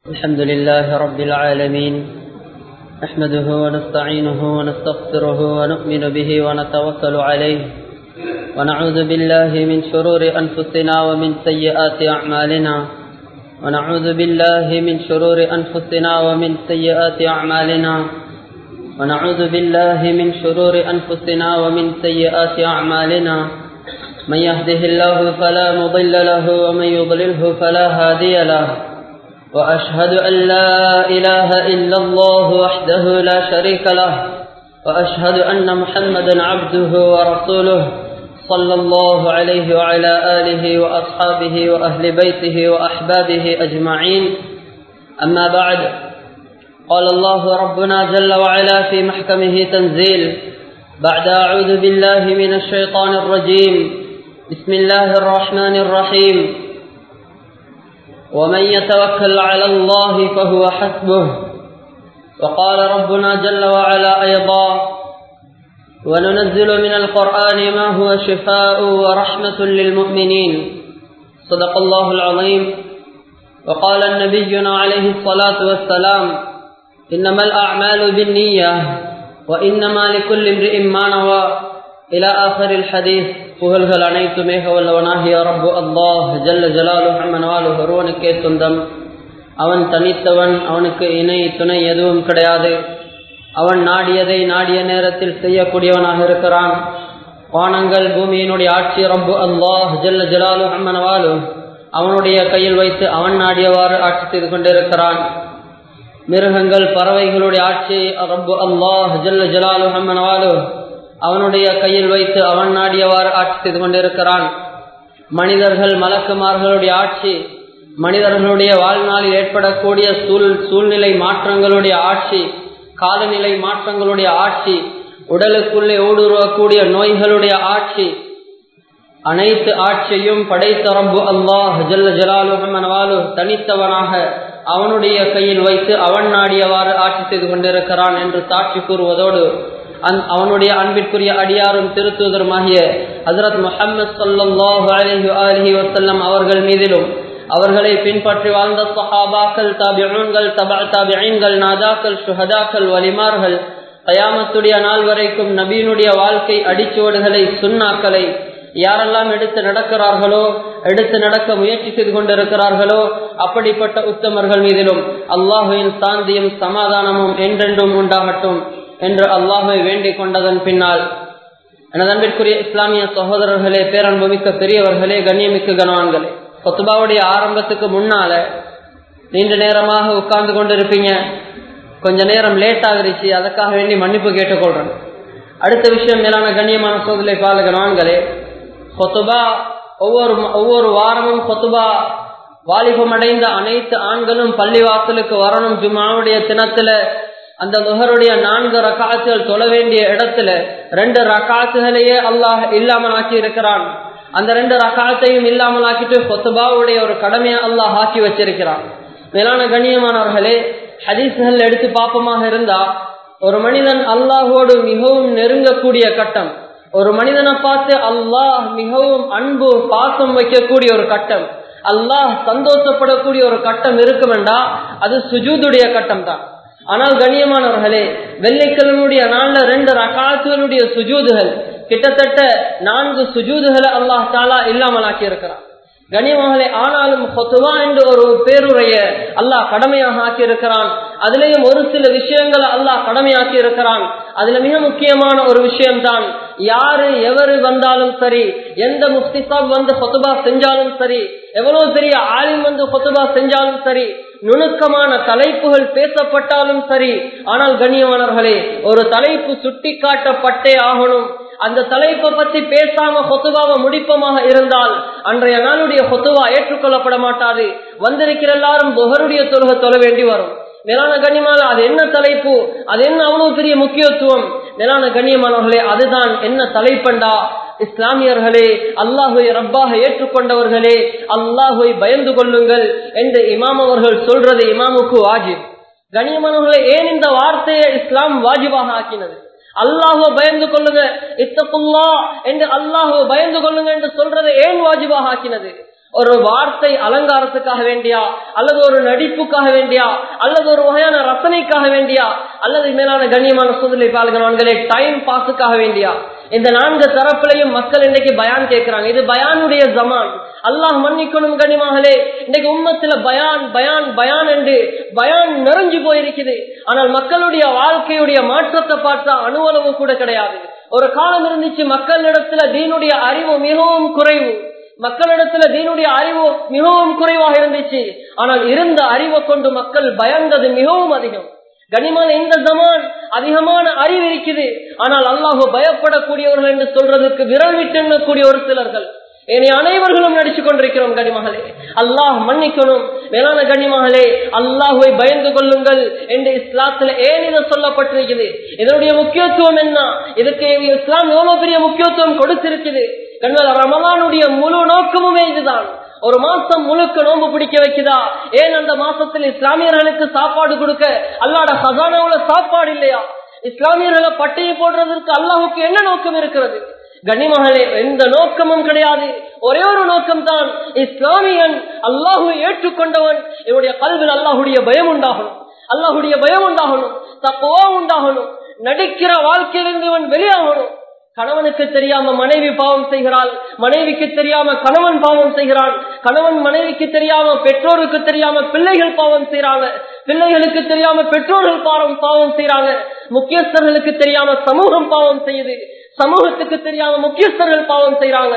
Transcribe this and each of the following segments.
الحمد لله رب العالمين نحمده ونستعينه ونستغفره ونؤمن به ونتوكل عليه ونعوذ بالله من شرور أنفسنا ومن سيئات أعمالنا ونعوذ بالله من شرور أنفسنا ومن سيئات أعمالنا ونعوذ بالله من شرور أنفسنا ومن سيئات أعمالنا من يهده الله فلا مضل له ومن يضلله فلا هادي له وأشهد أن لا إله إلا الله وحده لا شريك له وأشهد أن محمدا عبده ورسوله صلى الله عليه وعلى آله وأصحابه وأهل بيته وأحبابه أجمعين أما بعد قال الله ربنا جل وعلا في محكمه تنزيل بعد أعوذ بالله من الشيطان الرجيم بسم الله الرحمن الرحيم ومن يتوكل على الله فهو حسبه وقال ربنا جل وعلا أيضا وننزل من القرآن ما هو شفاء ورحمة للمؤمنين صدق الله العظيم وقال النبينا عليه الصلاة والسلام إنما الأعمال بالنية وإنما لكل امرئ ما نوى إلى آخر الحديث புகழ்கள் அனைத்துமே வல்லவனாகிய ரப்பு அல்லாஹ் ஜல்ல ஜலாலு அம்மனாலு ஒருவனுக்கே சொந்தம் அவன் தனித்தவன் அவனுக்கு இணை துணை எதுவும் கிடையாது அவன் நாடியதை நாடிய நேரத்தில் செய்யக்கூடியவனாக இருக்கிறான் வானங்கள் பூமியினுடைய ஆட்சி ரப்பு அல்லாஹ் ஜல்ல ஜலாலு அம்மனவாலு அவனுடைய கையில் வைத்து அவன் நாடியவாறு ஆட்சி செய்து கொண்டிருக்கிறான் மிருகங்கள் பறவைகளுடைய ஆட்சி ரப்பு அல்லாஹ் ஜல்ல ஜலாலு அம்மனவாலு அவனுடைய கையில் வைத்து அவன் நாடியவாறு ஆட்சி செய்து கொண்டிருக்கிறான் மனிதர்கள் மலக்குமார்களுடைய ஆட்சி மனிதர்களுடைய வாழ்நாளில் ஏற்படக்கூடிய சூழ் சூழ்நிலை மாற்றங்களுடைய ஆட்சி காலநிலை மாற்றங்களுடைய ஆட்சி உடலுக்குள்ளே ஊடுருவக்கூடிய நோய்களுடைய ஆட்சி அனைத்து ஆட்சியும் படைத்த ரப்பு அல்லாஹ் ஜல்ல ஜலாலு தனித்தவனாக அவனுடைய கையில் வைத்து அவன் நாடியவாறு ஆட்சி செய்து கொண்டிருக்கிறான் என்று சாட்சி கூறுவதோடு அவனுடைய அன்பிற்குரிய அடியாரும் திருத்துவதருமாகிய ஹசரத் முஹம்மது சல்லாஹு அலஹி அலஹி வசல்லம் அவர்கள் மீதிலும் அவர்களை பின்பற்றி வாழ்ந்த சஹாபாக்கள் தாபிகள் தபா தாபிகள் நாதாக்கள் சுஹதாக்கள் வலிமார்கள் கயாமத்துடைய நாள் வரைக்கும் நபீனுடைய வாழ்க்கை அடிச்சுவடுகளை சுண்ணாக்களை யாரெல்லாம் எடுத்து நடக்கிறார்களோ எடுத்து நடக்க முயற்சி செய்து கொண்டிருக்கிறார்களோ அப்படிப்பட்ட உத்தமர்கள் மீதிலும் அல்லாஹுவின் சாந்தியும் சமாதானமும் என்றென்றும் உண்டாகட்டும் என்று அல்லாஹை வேண்டிக் கொண்டதன் பின்னால் எனது அன்பிற்குரிய இஸ்லாமிய சகோதரர்களே பேரன்புமிக்க பெரியவர்களே கண்ணியமிக்க கனவான்களே கொத்துபாவுடைய ஆரம்பத்துக்கு முன்னால நீண்ட நேரமாக உட்கார்ந்து கொண்டிருப்பீங்க கொஞ்ச நேரம் லேட் ஆகிருச்சு அதுக்காக வேண்டி மன்னிப்பு கேட்டுக்கொள்றேன் அடுத்த விஷயம் மேலான கண்ணியமான சோதனை பால கனவான்களே கொத்துபா ஒவ்வொரு ஒவ்வொரு வாரமும் கொத்துபா வாலிபம் அடைந்த அனைத்து ஆண்களும் பள்ளிவாசலுக்கு வரணும் ஜுமாவுடைய தினத்துல அந்த நுகருடைய நான்கு ரக்காத்துகள் தொழ வேண்டிய இடத்துல ரெண்டு ரக்காத்துகளையே அல்லாஹ் இல்லாமல் ஆக்கி இருக்கிறான் அந்த ரெண்டு ரக்காத்தையும் இல்லாமல் ஆக்கிட்டு கொத்துபாவுடைய ஒரு கடமையை அல்லாஹ் ஆக்கி வச்சிருக்கிறான் மேலான கண்ணியமானவர்களே ஹதீஸ்கள் எடுத்து பாப்பமாக இருந்தா ஒரு மனிதன் அல்லாஹோடு மிகவும் நெருங்கக்கூடிய கட்டம் ஒரு மனிதனை பார்த்து அல்லாஹ் மிகவும் அன்பு பாசம் வைக்கக்கூடிய ஒரு கட்டம் அல்லாஹ் சந்தோஷப்படக்கூடிய ஒரு கட்டம் இருக்குமெண்டா அது சுஜூதுடைய கட்டம் தான் ஆனால் கண்ணியமானவர்களே வெள்ளிக்கிழமையுடைய நாள்ல ரெண்டு ரகாத்துகளுடைய சுஜூதுகள் கிட்டத்தட்ட நான்கு சுஜூதுகளை அல்லாஹ் தாலா இல்லாமலாக்கி இருக்கிறான் கனிமகளே ஆனாலும் ஹொத்துவா என்று ஒரு பேருரைய அல்லாஹ் கடமையாக ஆக்கி இருக்கிறான் அதுலயும் ஒரு சில விஷயங்களை அல்லாஹ் கடமையாக்கி இருக்கிறான் அதுல மிக முக்கியமான ஒரு விஷயம்தான் யாரு எவரு வந்தாலும் சரி எந்த முஃப்திசாப் வந்து ஹொத்துபா செஞ்சாலும் சரி எவ்வளவு பெரிய ஆலிம் வந்து ஹொத்துபா செஞ்சாலும் சரி நுணுக்கமான தலைப்புகள் பேசப்பட்டாலும் சரி ஆனால் கண்ணியமானவர்களே ஒரு தலைப்பு சுட்டி காட்டப்பட்டே ஆகணும் அந்த தலைப்பை பத்தி பேசாம ஹொத்துவாவை முடிப்பமாக இருந்தால் அன்றைய நாளுடைய ஹொத்துவா ஏற்றுக்கொள்ளப்பட மாட்டாது வந்திருக்கிற எல்லாரும் புகருடைய தொழுகை தொழ வேண்டி வரும் மேலான கண்ணியமான அது என்ன தலைப்பு அது என்ன அவ்வளவு பெரிய முக்கியத்துவம் மேலான கண்ணியமானவர்களே அதுதான் என்ன தலைப்பண்டா இஸ்லாமியர்களே அல்லாஹுவை ரப்பாக ஏற்றுக்கொண்டவர்களே அல்லாஹுவை பயந்து கொள்ளுங்கள் என்று இமாம் அவர்கள் சொல்றது இமாமுக்கு வாஜிப் கண்ணியமானவர்களே ஏன் இந்த வார்த்தையை இஸ்லாம் வாஜிபாக ஆக்கினது அல்லாஹுவ பயந்து கொள்ளுங்க இத்தகுல்லா என்று அல்லாஹுவ பயந்து கொள்ளுங்க என்று சொல்றதை ஏன் வாஜிபாக ஆக்கினது ஒரு வார்த்தை அலங்காரத்துக்காக வேண்டியா அல்லது ஒரு நடிப்புக்காக வேண்டியா அல்லது ஒரு வகையான ரசனைக்காக வேண்டியா அல்லது மேலான கண்ணியமான சூழ்நிலை பால்கணவான்களே டைம் பாஸுக்காக வேண்டியா இந்த நான்கு தரப்புலையும் மக்கள் இன்னைக்கு பயான் கேட்கிறாங்க இது பயானுடைய ஜமான் அல்லாஹ் மன்னிக்கணும் கனிமகளே இன்னைக்கு உம்மத்துல பயான் பயான் பயான் என்று பயான் நிறைஞ்சு போயிருக்குது ஆனால் மக்களுடைய வாழ்க்கையுடைய மாற்றத்தை பார்த்தா அணுவளவு கூட கிடையாது ஒரு காலம் இருந்துச்சு மக்களிடத்துல தீனுடைய அறிவு மிகவும் குறைவு மக்களிடத்துல தீனுடைய அறிவு மிகவும் குறைவாக இருந்துச்சு ஆனால் இருந்த அறிவை கொண்டு மக்கள் பயந்தது மிகவும் அதிகம் கனிமான இந்த ஜமான் அதிகமான அறிவு இருக்குது ஆனால் அல்லாஹு பயப்படக்கூடியவர்கள் என்று சொல்றதுக்கு விரல் விட்டு ஒரு சிலர்கள் ஏனைய அனைவர்களும் நடிச்சு கொண்டிருக்கிறோம் கனிமகளே அல்லாஹ் மன்னிக்கணும் மேலான கனிமகளே அல்லாஹுவை பயந்து கொள்ளுங்கள் என்று இஸ்லாத்துல ஏன் இதை சொல்லப்பட்டிருக்குது இதனுடைய முக்கியத்துவம் என்ன இதுக்கு இஸ்லாம் எவ்வளவு பெரிய முக்கியத்துவம் கொடுத்திருக்குது கண்கள் ரமலானுடைய முழு நோக்கமுமே இதுதான் ஒரு மாசம் முழுக்க நோம்பு பிடிக்க வைக்குதா ஏன் அந்த மாசத்தில் இஸ்லாமியர்களுக்கு சாப்பாடு கொடுக்க அல்லாட ஹசானாவுல சாப்பாடு இல்லையா இஸ்லாமியர்களை பட்டையை போடுறதற்கு அல்லாஹுக்கு என்ன நோக்கம் இருக்கிறது கனிமகளே எந்த நோக்கமும் கிடையாது ஒரே ஒரு நோக்கம் தான் இஸ்லாமியன் அல்லாஹுவை ஏற்றுக்கொண்டவன் என்னுடைய கல்வியில் அல்லாஹுடைய பயம் உண்டாகணும் அல்லாஹுடைய பயம் உண்டாகணும் தப்பவா உண்டாகணும் நடிக்கிற வாழ்க்கையிலிருந்து இவன் வெளியாகணும் கணவனுக்கு தெரியாம மனைவி பாவம் செய்கிறாள் மனைவிக்கு தெரியாம கணவன் பாவம் செய்கிறான் கணவன் மனைவிக்கு தெரியாம பெற்றோருக்கு தெரியாம பிள்ளைகள் பாவம் செய்யறாங்க பிள்ளைகளுக்கு தெரியாம பெற்றோர்கள் பாவம் பாவம் செய்யறாங்க முக்கியஸ்தர்களுக்கு தெரியாம சமூகம் பாவம் செய்யுது சமூகத்துக்கு தெரியாம முக்கியஸ்தர்கள் பாவம் செய்யறாங்க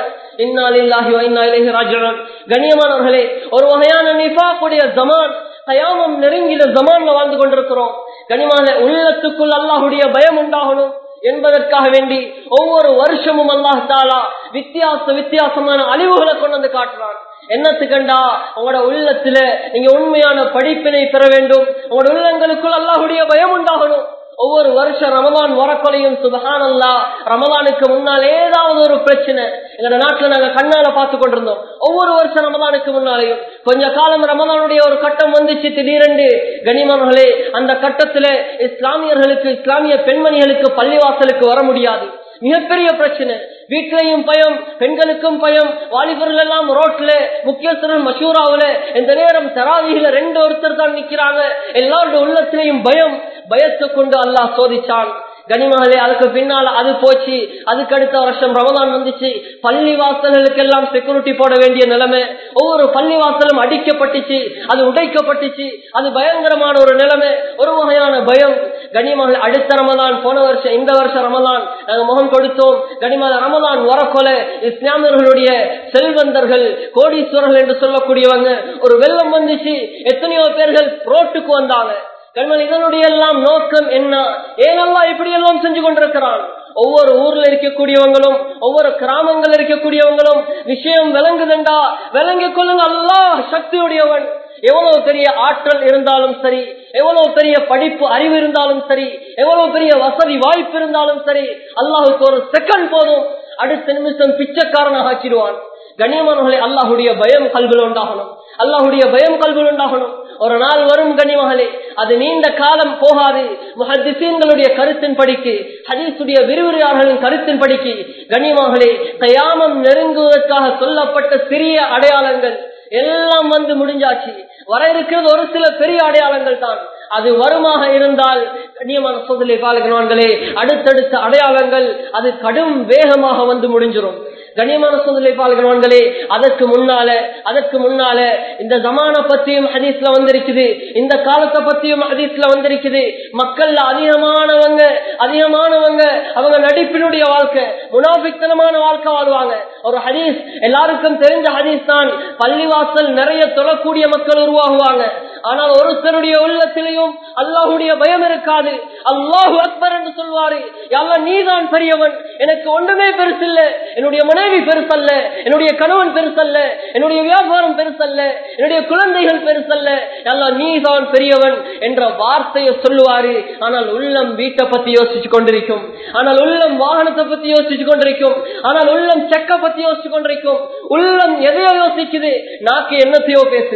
கண்ணியமானவர்களே ஒரு வகையான நிஃபாக்குடைய ஜமான் கயாமம் நெருங்கில ஜமான்ல வாழ்ந்து கொண்டிருக்கிறோம் கனிமான உள்ளத்துக்குள் அல்லாஹுடைய பயம் உண்டாகணும் என்பதற்காக வேண்டி ஒவ்வொரு வருஷமும் அல்லாஹ் தாலா வித்தியாச வித்தியாசமான அழிவுகளை கொண்டு வந்து காட்டுறான் என்னத்துக்கண்டா உங்களோட உள்ளத்துல நீங்க உண்மையான படிப்பினை பெற வேண்டும் உங்களோட உள்ளங்களுக்குள் அல்லாஹுடைய பயம் உண்டாகணும் ஒவ்வொரு வருஷம் ரமலான் வரக்கொலையும் சுபஹான் அல்லா ரமலானுக்கு முன்னால் ஏதாவது ஒரு பிரச்சனை எங்க நாட்டுல நாங்க கண்ணால பார்த்து கொண்டிருந்தோம் ஒவ்வொரு வருஷம் ரமலானுக்கு முன்னாலேயும் கொஞ்ச காலம் ரமலானுடைய ஒரு கட்டம் வந்துச்சு திடீரென்று கனிமர்களே அந்த கட்டத்துல இஸ்லாமியர்களுக்கு இஸ்லாமிய பெண்மணிகளுக்கு பள்ளிவாசலுக்கு வர முடியாது மிகப்பெரிய பிரச்சனை வீட்டிலையும் பயம் பெண்களுக்கும் பயம் வாலிபர்கள் எல்லாம் ரோட்ல முக்கியஸ்தர்கள் மசூராவுல இந்த நேரம் தராவியில ரெண்டு ஒருத்தர் தான் நிக்கிறாங்க எல்லாருடைய உள்ளத்திலையும் பயம் பயத்தை கொண்டு அல்லாஹ் சோதிச்சான் கனிமகளே அதுக்கு பின்னால அது போச்சு அதுக்கு அடுத்த வருஷம் ரமதான் வந்துச்சு பள்ளி வாசல்களுக்கு எல்லாம் செக்யூரிட்டி போட வேண்டிய நிலைமை ஒவ்வொரு பள்ளி வாசலும் அடிக்கப்பட்டுச்சு அது உடைக்கப்பட்டுச்சு அது பயங்கரமான ஒரு நிலைமை ஒரு வகையான பயம் கனிமகள் அடுத்த ரமதான் போன வருஷம் இந்த வருஷம் ரமதான் நாங்க முகம் கொடுத்தோம் கனிமல ரமதான் வரக்கொல இஸ்லாமியர்களுடைய செல்வந்தர்கள் கோடீஸ்வரர்கள் என்று சொல்லக்கூடியவங்க ஒரு வெள்ளம் வந்துச்சு எத்தனையோ பேர்கள் ரோட்டுக்கு வந்தாங்க கண்மன் இதனுடைய எல்லாம் நோக்கம் என்ன ஏனெல்லாம் இப்படி எல்லாம் செஞ்சு கொண்டிருக்கிறான் ஒவ்வொரு ஊர்ல இருக்கக்கூடியவங்களும் ஒவ்வொரு கிராமங்கள் இருக்கக்கூடியவங்களும் விஷயம் விளங்குதுண்டா விளங்கிக் கொள்ளுங்க அல்லா சக்தியுடையவன் எவ்வளவு பெரிய ஆற்றல் இருந்தாலும் சரி எவ்வளவு பெரிய படிப்பு அறிவு இருந்தாலும் சரி எவ்வளவு பெரிய வசதி வாய்ப்பு இருந்தாலும் சரி அல்லாஹுக்கு ஒரு செகண்ட் போதும் அடுத்த நிமிஷம் பிச்சைக்காரனாக ஆக்கிடுவான் கண்ணியமானவர்களை அல்லாஹுடைய பயம் கல்வியில் உண்டாகணும் அல்லாஹுடைய பயம் கல்வியில் உண்டாகணும் ஒரு நாள் வரும் கனிமகளே அது நீண்ட காலம் போகாது முஹத்திசீன்களுடைய கருத்தின் படிக்கு ஹதீசுடைய விரிவுரையாளர்களின் கருத்தின் படிக்கு கனிமகளே கயாமம் நெருங்குவதற்காக சொல்லப்பட்ட சிறிய அடையாளங்கள் எல்லாம் வந்து முடிஞ்சாச்சு வர இருக்கிறது ஒரு சில பெரிய அடையாளங்கள் தான் அது வருமாக இருந்தால் கண்ணியமான சோதனை பாலகன்வான்களே அடுத்தடுத்த அடையாளங்கள் அது கடும் வேகமாக வந்து முடிஞ்சிடும் கண்ணியமான சோதனை பால்கணவான்களே அதற்கு முன்னால அதற்கு முன்னால இந்த ஜமான பத்தியும் ஹதீஸ்ல வந்திருக்குது இந்த காலத்தை பத்தியும் ஹதீஸ்ல வந்திருக்குது மக்கள்ல அதிகமானவங்க அதிகமானவங்க அவங்க நடிப்பினுடைய வாழ்க்கை முனாபித்தனமான வாழ்க்கை வாழ்வாங்க ஒரு ஹதீஸ் எல்லாருக்கும் தெரிஞ்ச ஹதீஸ் தான் பள்ளிவாசல் நிறைய தொழக்கூடிய மக்கள் உருவாகுவாங்க ஆனால் ஒருத்தருடைய உள்ளத்திலையும் அல்லாஹுடைய பயம் இருக்காது அல்லாஹு அக்பர் என்று சொல்வாரு எல்லாம் நீதான் பெரியவன் எனக்கு ஒன்றுமே பெருசில்ல என்னுடைய மனைவி பெருசல்ல என்னுடைய கணவன் பெருசல்ல என்னுடைய வியாபாரம் பெருசல்ல என்னுடைய குழந்தைகள் பெருசல்ல எல்லாம் நீதான் பெரியவன் என்ற வார்த்தையை சொல்லுவாரு ஆனால் உள்ளம் வீட்டை பத்தி யோசிச்சு கொண்டிருக்கும் ஆனால் உள்ளம் வாகனத்தை பத்தி யோசிச்சு கொண்டிருக்கும் ஆனால் உள்ளம் செக்க பத்தி யோசிச்சு கொண்டிருக்கும் உள்ளம் எதையோ யோசிக்குது நாக்கு என்னத்தையோ பேசுது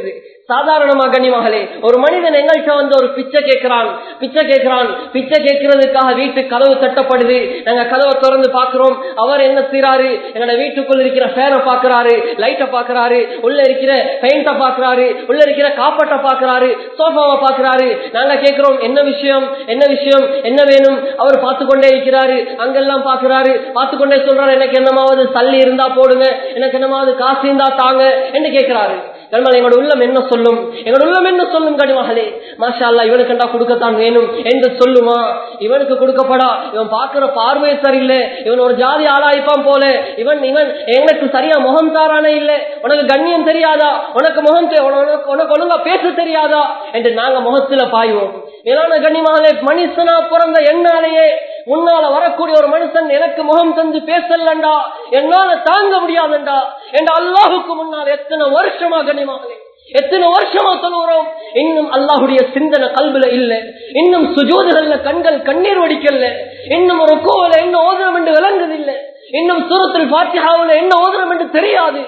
சாதாரணமா கண்ணிமகளே ஒரு மனிதன் எங்கள்கிட்ட வந்து ஒரு பிச்சை கேட்கிறான் பிச்சை கேட்கிறான் பிச்சை கேட்கறதுக்காக வீட்டு கதவு தட்டப்படுது நாங்க கதவை திறந்து பாக்குறோம் அவர் என்ன செய்யறாரு எங்களோட வீட்டுக்குள்ள இருக்கிற ஃபேனை பாக்குறாரு லைட்டை பாக்குறாரு உள்ள இருக்கிற பெயிண்ட பாக்குறாரு உள்ள இருக்கிற காப்பட்டை பாக்குறாரு சோஃபாவை பாக்குறாரு நாங்க கேட்கிறோம் என்ன விஷயம் என்ன விஷயம் என்ன வேணும் அவர் பார்த்து கொண்டே இருக்கிறாரு அங்கெல்லாம் பாக்குறாரு பார்த்து கொண்டே சொல்றாரு எனக்கு என்னமாவது சல்லி இருந்தா போடுங்க எனக்கு என்னமாவது காசு இருந்தா தாங்க என்று கேட்கிறாரு கண்மலை எங்களோட உள்ளம் என்ன சொல்லும் எங்களோட உள்ளம் என்ன சொல்லும் கனிமகளே மாஷா அல்லா இவனுக்கு கண்டா கொடுக்கத்தான் வேணும் என்று சொல்லுமா இவனுக்கு கொடுக்கப்படா இவன் பாக்குற பார்வை சரியில்லை இவன் ஒரு ஜாதி ஆளாய்ப்பான் போல இவன் இவன் எனக்கு சரியா முகம் தாரானே இல்லை உனக்கு கண்ணியம் தெரியாதா உனக்கு முகம் தெ- உனக்கு உனக்கு ஒழுங்கா பேச தெரியாதா என்று நாங்க முகத்துல பாய்வோம் மேலான கண்ணியமாக மனுஷனா பிறந்த என்னாலேயே முன்னால வரக்கூடிய ஒரு மனுஷன் எனக்கு முகம் தந்து பேசலண்டா என்னால தாங்க முடியாதுண்டா என்ற அல்லாஹுக்கு முன்னால் எத்தனை வருஷமா கண்ணியமாகலே எத்தனை வருஷமா சொல்லுகிறோம் இன்னும் அல்லாஹுடைய சிந்தனை கல்வில இல்ல இன்னும் சுஜூதுகள்ல கண்கள் கண்ணீர் வடிக்கல இன்னும் ஒரு கோவில என்ன ஓதுனம் என்று விளங்குதில்ல இன்னும் சூரத்தில் பாத்தியாவில் என்ன ஓதுனம் என்று தெரியாது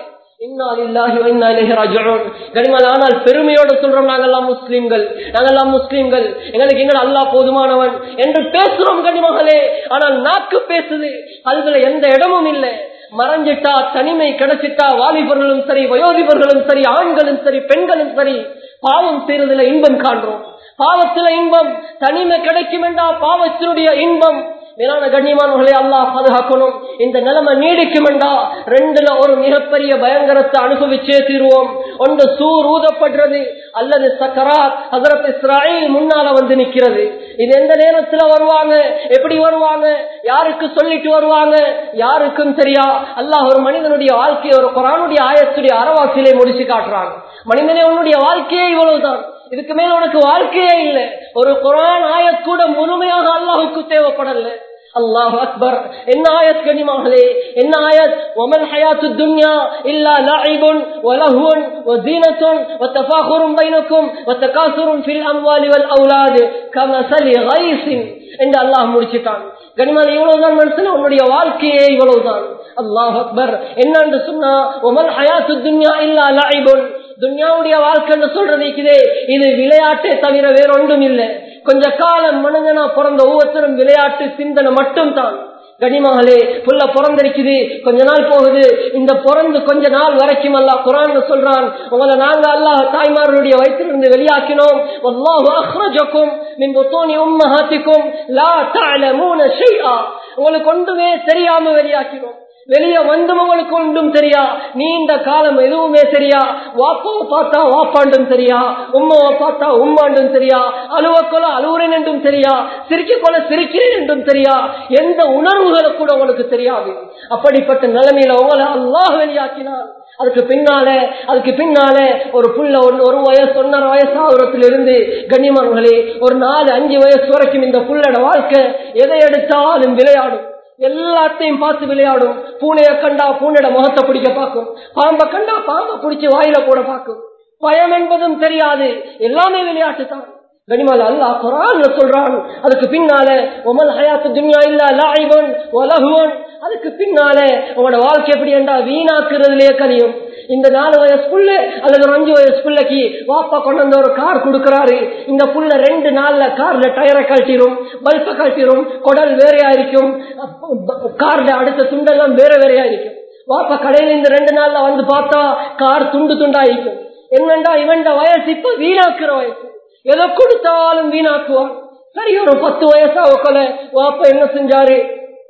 ஆனால் பெருமையோட சொல்றோம் நாங்கெல்லாம் முஸ்லீம்கள் நாங்கெல்லாம் முஸ்லீம்கள் எங்களுக்கு எங்க அல்லாஹ் போதுமானவன் என்று பேசுறோம் கனிமகளே ஆனால் நாக்கு பேசுது அதுல எந்த இடமும் இல்லை மறைஞ்சிட்டா தனிமை கிடைச்சிட்டா வாலிபர்களும் சரி வயோதிபர்களும் சரி ஆண்களும் சரி பெண்களும் சரி பாவம் செய்யறதுல இன்பம் காண்றோம் பாவத்துல இன்பம் தனிமை கிடைக்கும் என்றா பாவத்தினுடைய இன்பம் மேலான கண்ணியமானவர்களை அல்லாஹ் பாதுகாக்கணும் இந்த நிலைமை நீடிக்கும் என்றா ரெண்டுல ஒரு மிகப்பெரிய பயங்கரத்தை அனுபவிச்சே தீருவோம் ஒன்று சூர் ஊதப்படுறது அல்லது சக்கராத் ஹசரத் இஸ்ராயில் முன்னால வந்து நிக்கிறது இது எந்த நேரத்துல வருவாங்க எப்படி வருவாங்க யாருக்கு சொல்லிட்டு வருவாங்க யாருக்கும் தெரியா அல்லாஹ் ஒரு மனிதனுடைய வாழ்க்கையை ஒரு குரானுடைய ஆயத்துடைய அறவாசிலே முடிச்சு காட்டுறாங்க மனிதனே உன்னுடைய வாழ்க்கையே இவ்வளவுதான் இதுக்கு மேல உனக்கு வாழ்க்கையே இல்லை ஒரு குரான் ஆயத் கூட முழுமையாக அல்லாஹுக்கு தேவைப்படல அல்லாஹ் அக்பர் என்ன ஆயத் கனிமாகலே என்ன ஆயத் ஒமல் ஹயாத்து துன்யா இல்லா லஐபுன் வலஹுன் வஸீனத்துன் வத்தஃபாகுரும் பைனக்கும் வத்தகாசுரும் ஃபில் அம்வாலி வல் அவுலாத் கமஸலி கைஸின் என்று அல்லாஹ் முடிச்சிட்டான் கனிமால் இவ்வளவுதான் மனுஷன் உன்னுடைய வாழ்க்கையே இவ்வளவுதான் அல்லாஹ் அக்பர் என்னன்னு சொன்னா ஒமல் ஹயாத்து துன்யா இல்லா லஐபுன் துன்யாவுடைய வாழ்க்கைன்னு சொல்றது இருக்குதே இது விளையாட்டே தவிர வேறொன்றும் இல்லை கொஞ்ச காலம் மனிதனா பிறந்த ஒவ்வொருத்தரும் விளையாட்டு சிந்தனை மட்டும் தான் கனிமகளே புள்ள பிறந்திருக்குது கொஞ்ச நாள் போகுது இந்த பிறந்து கொஞ்ச நாள் வரைக்கும் அல்ல குரான் சொல்றான் உங்களை நாங்க அல்லாஹ் தாய்மார்களுடைய வயிற்றிலிருந்து வெளியாக்கினோம் வல்லாஹு அஹ்ரஜக்கும் மின் புத்தூனி உம்மஹாத்திக்கும் லா தஅலமூன ஷைஆ உங்களுக்கு ஒன்றுமே தெரியாம வெளியாக்கினோம் வெளியே வந்தும் உங்களுக்கு ஒன்றும் தெரியா நீண்ட காலம் எதுவுமே தெரியா வாப்பாவை பார்த்தா வாப்பாண்டும் தெரியா உம்மாவை பார்த்தா உம்மாண்டும் தெரியா அலுவக்கொல அலுவரன் என்றும் தெரியா சிரிக்க கொல சிரிக்கிறேன் என்றும் தெரியா எந்த உணர்வுகளை கூட உங்களுக்கு தெரியாது அப்படிப்பட்ட நிலைமையில உங்களை அல்லாஹ் வெளியாக்கினான் அதுக்கு பின்னால அதுக்கு பின்னால ஒரு புள்ள ஒன்னு ஒரு வயசு ஒன்னரை வயசு ஆகுறத்திலிருந்து கண்ணியமானவர்களே ஒரு நாலு அஞ்சு வயசு வரைக்கும் இந்த புள்ளோட வாழ்க்கை எதை எடுத்தாலும் விளையாடும் எல்லாத்தையும் பார்த்து விளையாடும் பூனைய கண்டா பூனையோட முகத்தை பிடிக்க பார்க்கும் பாம்பை கண்டா பாம்பை பிடிச்சு வாயில போட பார்க்கும் பயம் என்பதும் தெரியாது எல்லாமே விளையாட்டு தான் கனிமால் அல்லாஹ் குரான் சொல்றான் அதுக்கு பின்னால உமல் ஹயாத்து துன்யா இல்ல லாய்வன் ஒலகுவன் அதுக்கு பின்னால உங்களோட வாழ்க்கை எப்படி என்றா வீணாக்குறதுலயே கனியும் இந்த நாலு வயசு புள்ள அல்லது ஒரு அஞ்சு வயசு பிள்ளைக்கு வாப்பா கொண்டு வந்து ஒரு கார் கொடுக்கறாரு இந்த புள்ள ரெண்டு நாள்ல கார்ல டயரை கழட்டிரும் பல்ப கழட்டிரும் குடல் வேறையா இருக்கும் கார்ல அடுத்த துண்டெல்லாம் வேற வேறையா இருக்கும் வாப்பா கடையில இந்த ரெண்டு நாள்ல வந்து பார்த்தா கார் துண்டு துண்டா இருக்கும் என்னண்டா இவன்ட வயசு இப்ப வீணாக்குற வயசு எதை கொடுத்தாலும் வீணாக்குவான் சரி ஒரு பத்து வயசா உக்கல வாப்பா என்ன செஞ்சாரு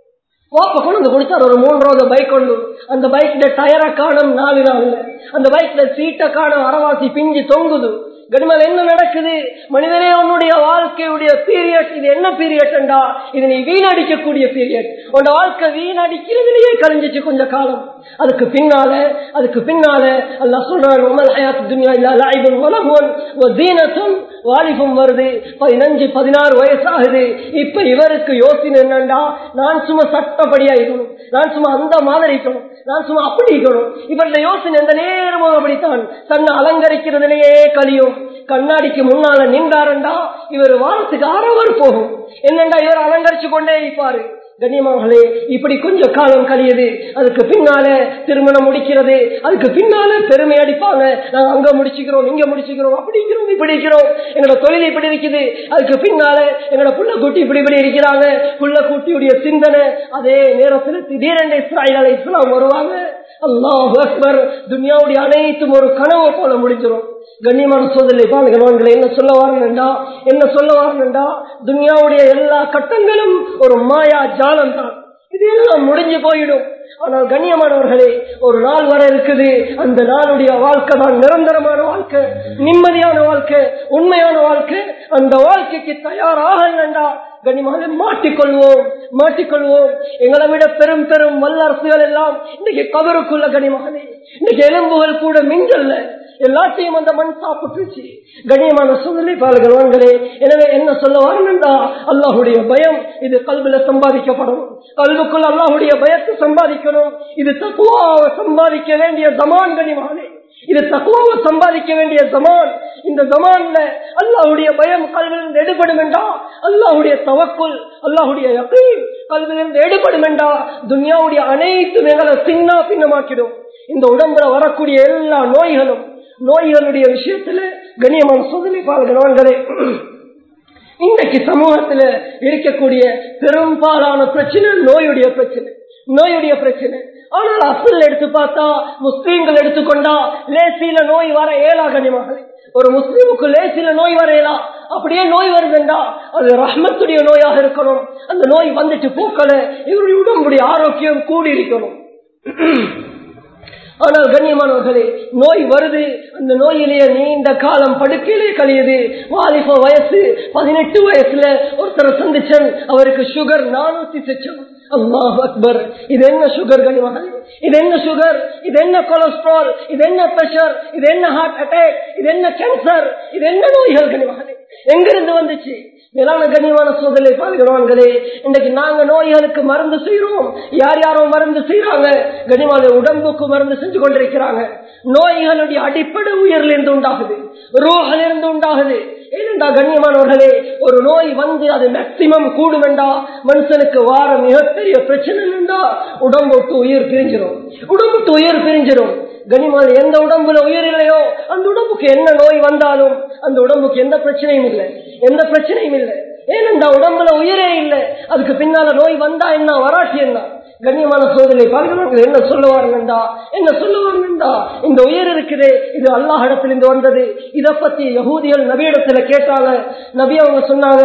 வாப்ப கொண்டு வந்து கொடுத்தாரு ஒரு மூன்றாவது பைக் கொண்டு அந்த பைக்ல டயரை காணும் நாலு நாள்ல அந்த பைக்ல சீட்டை காணும் அரவாசி பிஞ்சு தொங்குது கனிமல் என்ன நடக்குது மனிதனே உன்னுடைய வாழ்க்கையுடைய பீரியட் இது என்ன பீரியட்டா இது நீ வீணடிக்கக்கூடிய பீரியட் உன் வாழ்க்கை வீணடிக்கிறதுலயே கழிஞ்சிச்சு கொஞ்ச காலம் அதுக்கு பின்னால அதுக்கு பின்னால அல்லா சொல்றான் உமல் ஹயாத் துன்யா இல்லா லாயிபுன் வலகுவன் தீனத்தும் வாலிபம் வருது பதினஞ்சு பதினாறு வயசாகுது இப்ப இவருக்கு யோசனை என்னண்டா நான் சும்மா சட்டப்படியா இருக்கணும் நான் சும்மா அந்த மாதிரி இருக்கணும் நான் சும்மா அப்படி இருக்கணும் இவருடைய யோசனை எந்த நேரமும் அப்படித்தான் தன்னை அலங்கரிக்கிறதுலயே கழியும் கண்ணாடிக்கு முன்னால நின்றாரண்டா இவர் வாரத்துக்கு அறவர் போகும் என்னண்டா இவர் அலங்கரிச்சு கொண்டே இருப்பாரு கண்ணியமாங்களே இப்படி கொஞ்சம் காலம் கழியுது அதுக்கு பின்னால திருமணம் முடிக்கிறது அதுக்கு பின்னால பெருமை அடிப்பாங்க நாங்க அங்க முடிச்சுக்கிறோம் இங்க முடிச்சுக்கிறோம் அப்படிங்கிறோம் இப்படி இருக்கிறோம் எங்களோட தொழில் இப்படி இருக்குது அதுக்கு பின்னால எங்களோட புள்ள குட்டி இப்படி இப்படி இருக்கிறாங்க புள்ள குட்டியுடைய சிந்தனை அதே நேரத்தில் திடீரென்று இஸ்ராயல் அலை இஸ்லாம் வருவாங்க அல்லாஹ் அக்பர் துனியாவுடைய அனைத்தும் ஒரு கனவு போல முடிஞ்சிடும் கண்ணியமான சோதனை பாருங்க என்ன சொல்ல வரணுண்டா என்ன சொல்ல வரணுண்டா துனியாவுடைய எல்லா கட்டங்களும் ஒரு மாயா ஜாலம் தான் இது எல்லாம் முடிஞ்சு போயிடும் ஆனால் கண்ணியமானவர்களே ஒரு நாள் வர இருக்குது அந்த நாளுடைய வாழ்க்கை தான் நிரந்தரமான வாழ்க்கை நிம்மதியான வாழ்க்கை உண்மையான வாழ்க்கை அந்த வாழ்க்கைக்கு தயாராக கனிமாக மாட்டிக்கொள்வோம் மாட்டிக்கொள்வோம் எங்களை விட பெரும் பெரும் வல்லரசுகள் எல்லாம் இன்னைக்கு கபருக்குள்ள கனிமகனே இன்னைக்கு எலும்புகள் கூட மிஞ்சல்ல எல்லாத்தையும் அந்த மண் சாப்பிட்டுச்சு கண்ணியமான சூழ்நிலை பாருங்களே எனவே என்ன சொல்ல வரணும்டா அல்லாஹுடைய பயம் இது கல்வில சம்பாதிக்கப்படும் கல்வுக்குள் அல்லாஹுடைய பயத்தை சம்பாதிக்கணும் இது தக்குவாவை சம்பாதிக்க வேண்டிய ஜமான் கனிமகனே இது தக்குவாவை சம்பாதிக்க வேண்டிய ஜமான் இந்த ஜமான்ல அல்லாஹுடைய பயம் கல்விலிருந்து எடுபடும் என்றா அல்லாஹுடைய தவக்குள் அல்லாஹுடைய யக்கீன் கல்விலிருந்து எடுபடும் என்றா துன்யாவுடைய அனைத்து எங்களை சின்ன பின்னமாக்கிடும் இந்த உடம்புல வரக்கூடிய எல்லா நோய்களும் நோய்களுடைய விஷயத்துல கண்ணியமான சோதனை பாருங்களே இன்றைக்கு சமூகத்துல இருக்கக்கூடிய பெரும்பாலான பிரச்சனை நோயுடைய பிரச்சனை நோயுடைய பிரச்சனை ஆனால் அசல் எடுத்து பார்த்தா முஸ்லீம்கள் எடுத்துக்கொண்டா லேசியில நோய் வர ஏழா கனிமாக ஒரு முஸ்லீமுக்கு லேசில நோய் வரையலா அப்படியே நோய் வருதுண்டா அது ரஹ்மத்துடைய நோயாக இருக்கணும் அந்த நோய் வந்துட்டு போக்கல இவருடைய உடம்புடைய ஆரோக்கியம் கூடி இருக்கணும் ஆனால் கண்ணியமானவர்களே நோய் வருது அந்த நோயிலேயே நீண்ட காலம் படுக்கையிலே கழியுது வாலிப வயசு பதினெட்டு வயசுல ஒருத்தர் சந்திச்சன் அவருக்கு சுகர் நானூத்தி லட்சம் அல்லாஹ் அக்பர் இது என்ன சுகர் கனிமகளே இது என்ன சுகர் இது என்ன கொலஸ்ட்ரால் இது என்ன பிரஷர் இது என்ன ஹார்ட் அட்டாக் இது என்ன கேன்சர் இது என்ன நோய்கள் கனிமகளே எங்கிருந்து வந்துச்சு மேலான கண்ணியமான சோதனை பாதுகாவான்களே இன்றைக்கு நாங்க நோய்களுக்கு மருந்து செய்யறோம் யார் யாரோ மருந்து செய்யறாங்க கனிமான உடம்புக்கு மருந்து செஞ்சு கொண்டிருக்கிறாங்க நோய்களுடைய அடிப்படை உயிரிலிருந்து உண்டாகுது ரூஹிலிருந்து உண்டாகுது ஏனென்றா கண்ணியமானவர்களே ஒரு நோய் வந்து அது மேக்சிமம் கூடுமெண்டா மனுஷனுக்கு வார மிகப்பெரிய பிரச்சனை என்றா உடம்பு விட்டு உயிர் பிரிஞ்சிடும் உடம்பு விட்டு உயிர் பிரிஞ்சிடும் கனிமான் எந்த உடம்புல உயிர் இல்லையோ அந்த உடம்புக்கு என்ன நோய் வந்தாலும் அந்த உடம்புக்கு எந்த பிரச்சனையும் இல்லை எந்த பிரச்சனையும் இல்லை ஏனென்றா உடம்புல உயிரே இல்லை அதுக்கு பின்னால நோய் வந்தா என்ன வராட்டி என்ன கண்ணியமான சோதனை பார்க்கிறவங்க என்ன சொல்லுவாருங்கண்டா என்ன சொல்லுவாருங்கண்டா இந்த உயிர் இருக்குது இது அல்லாஹ் இடத்திலிருந்து வந்தது இத பத்தி யகூதிகள் நபியிடத்துல கேட்டாங்க நபி அவங்க சொன்னாங்க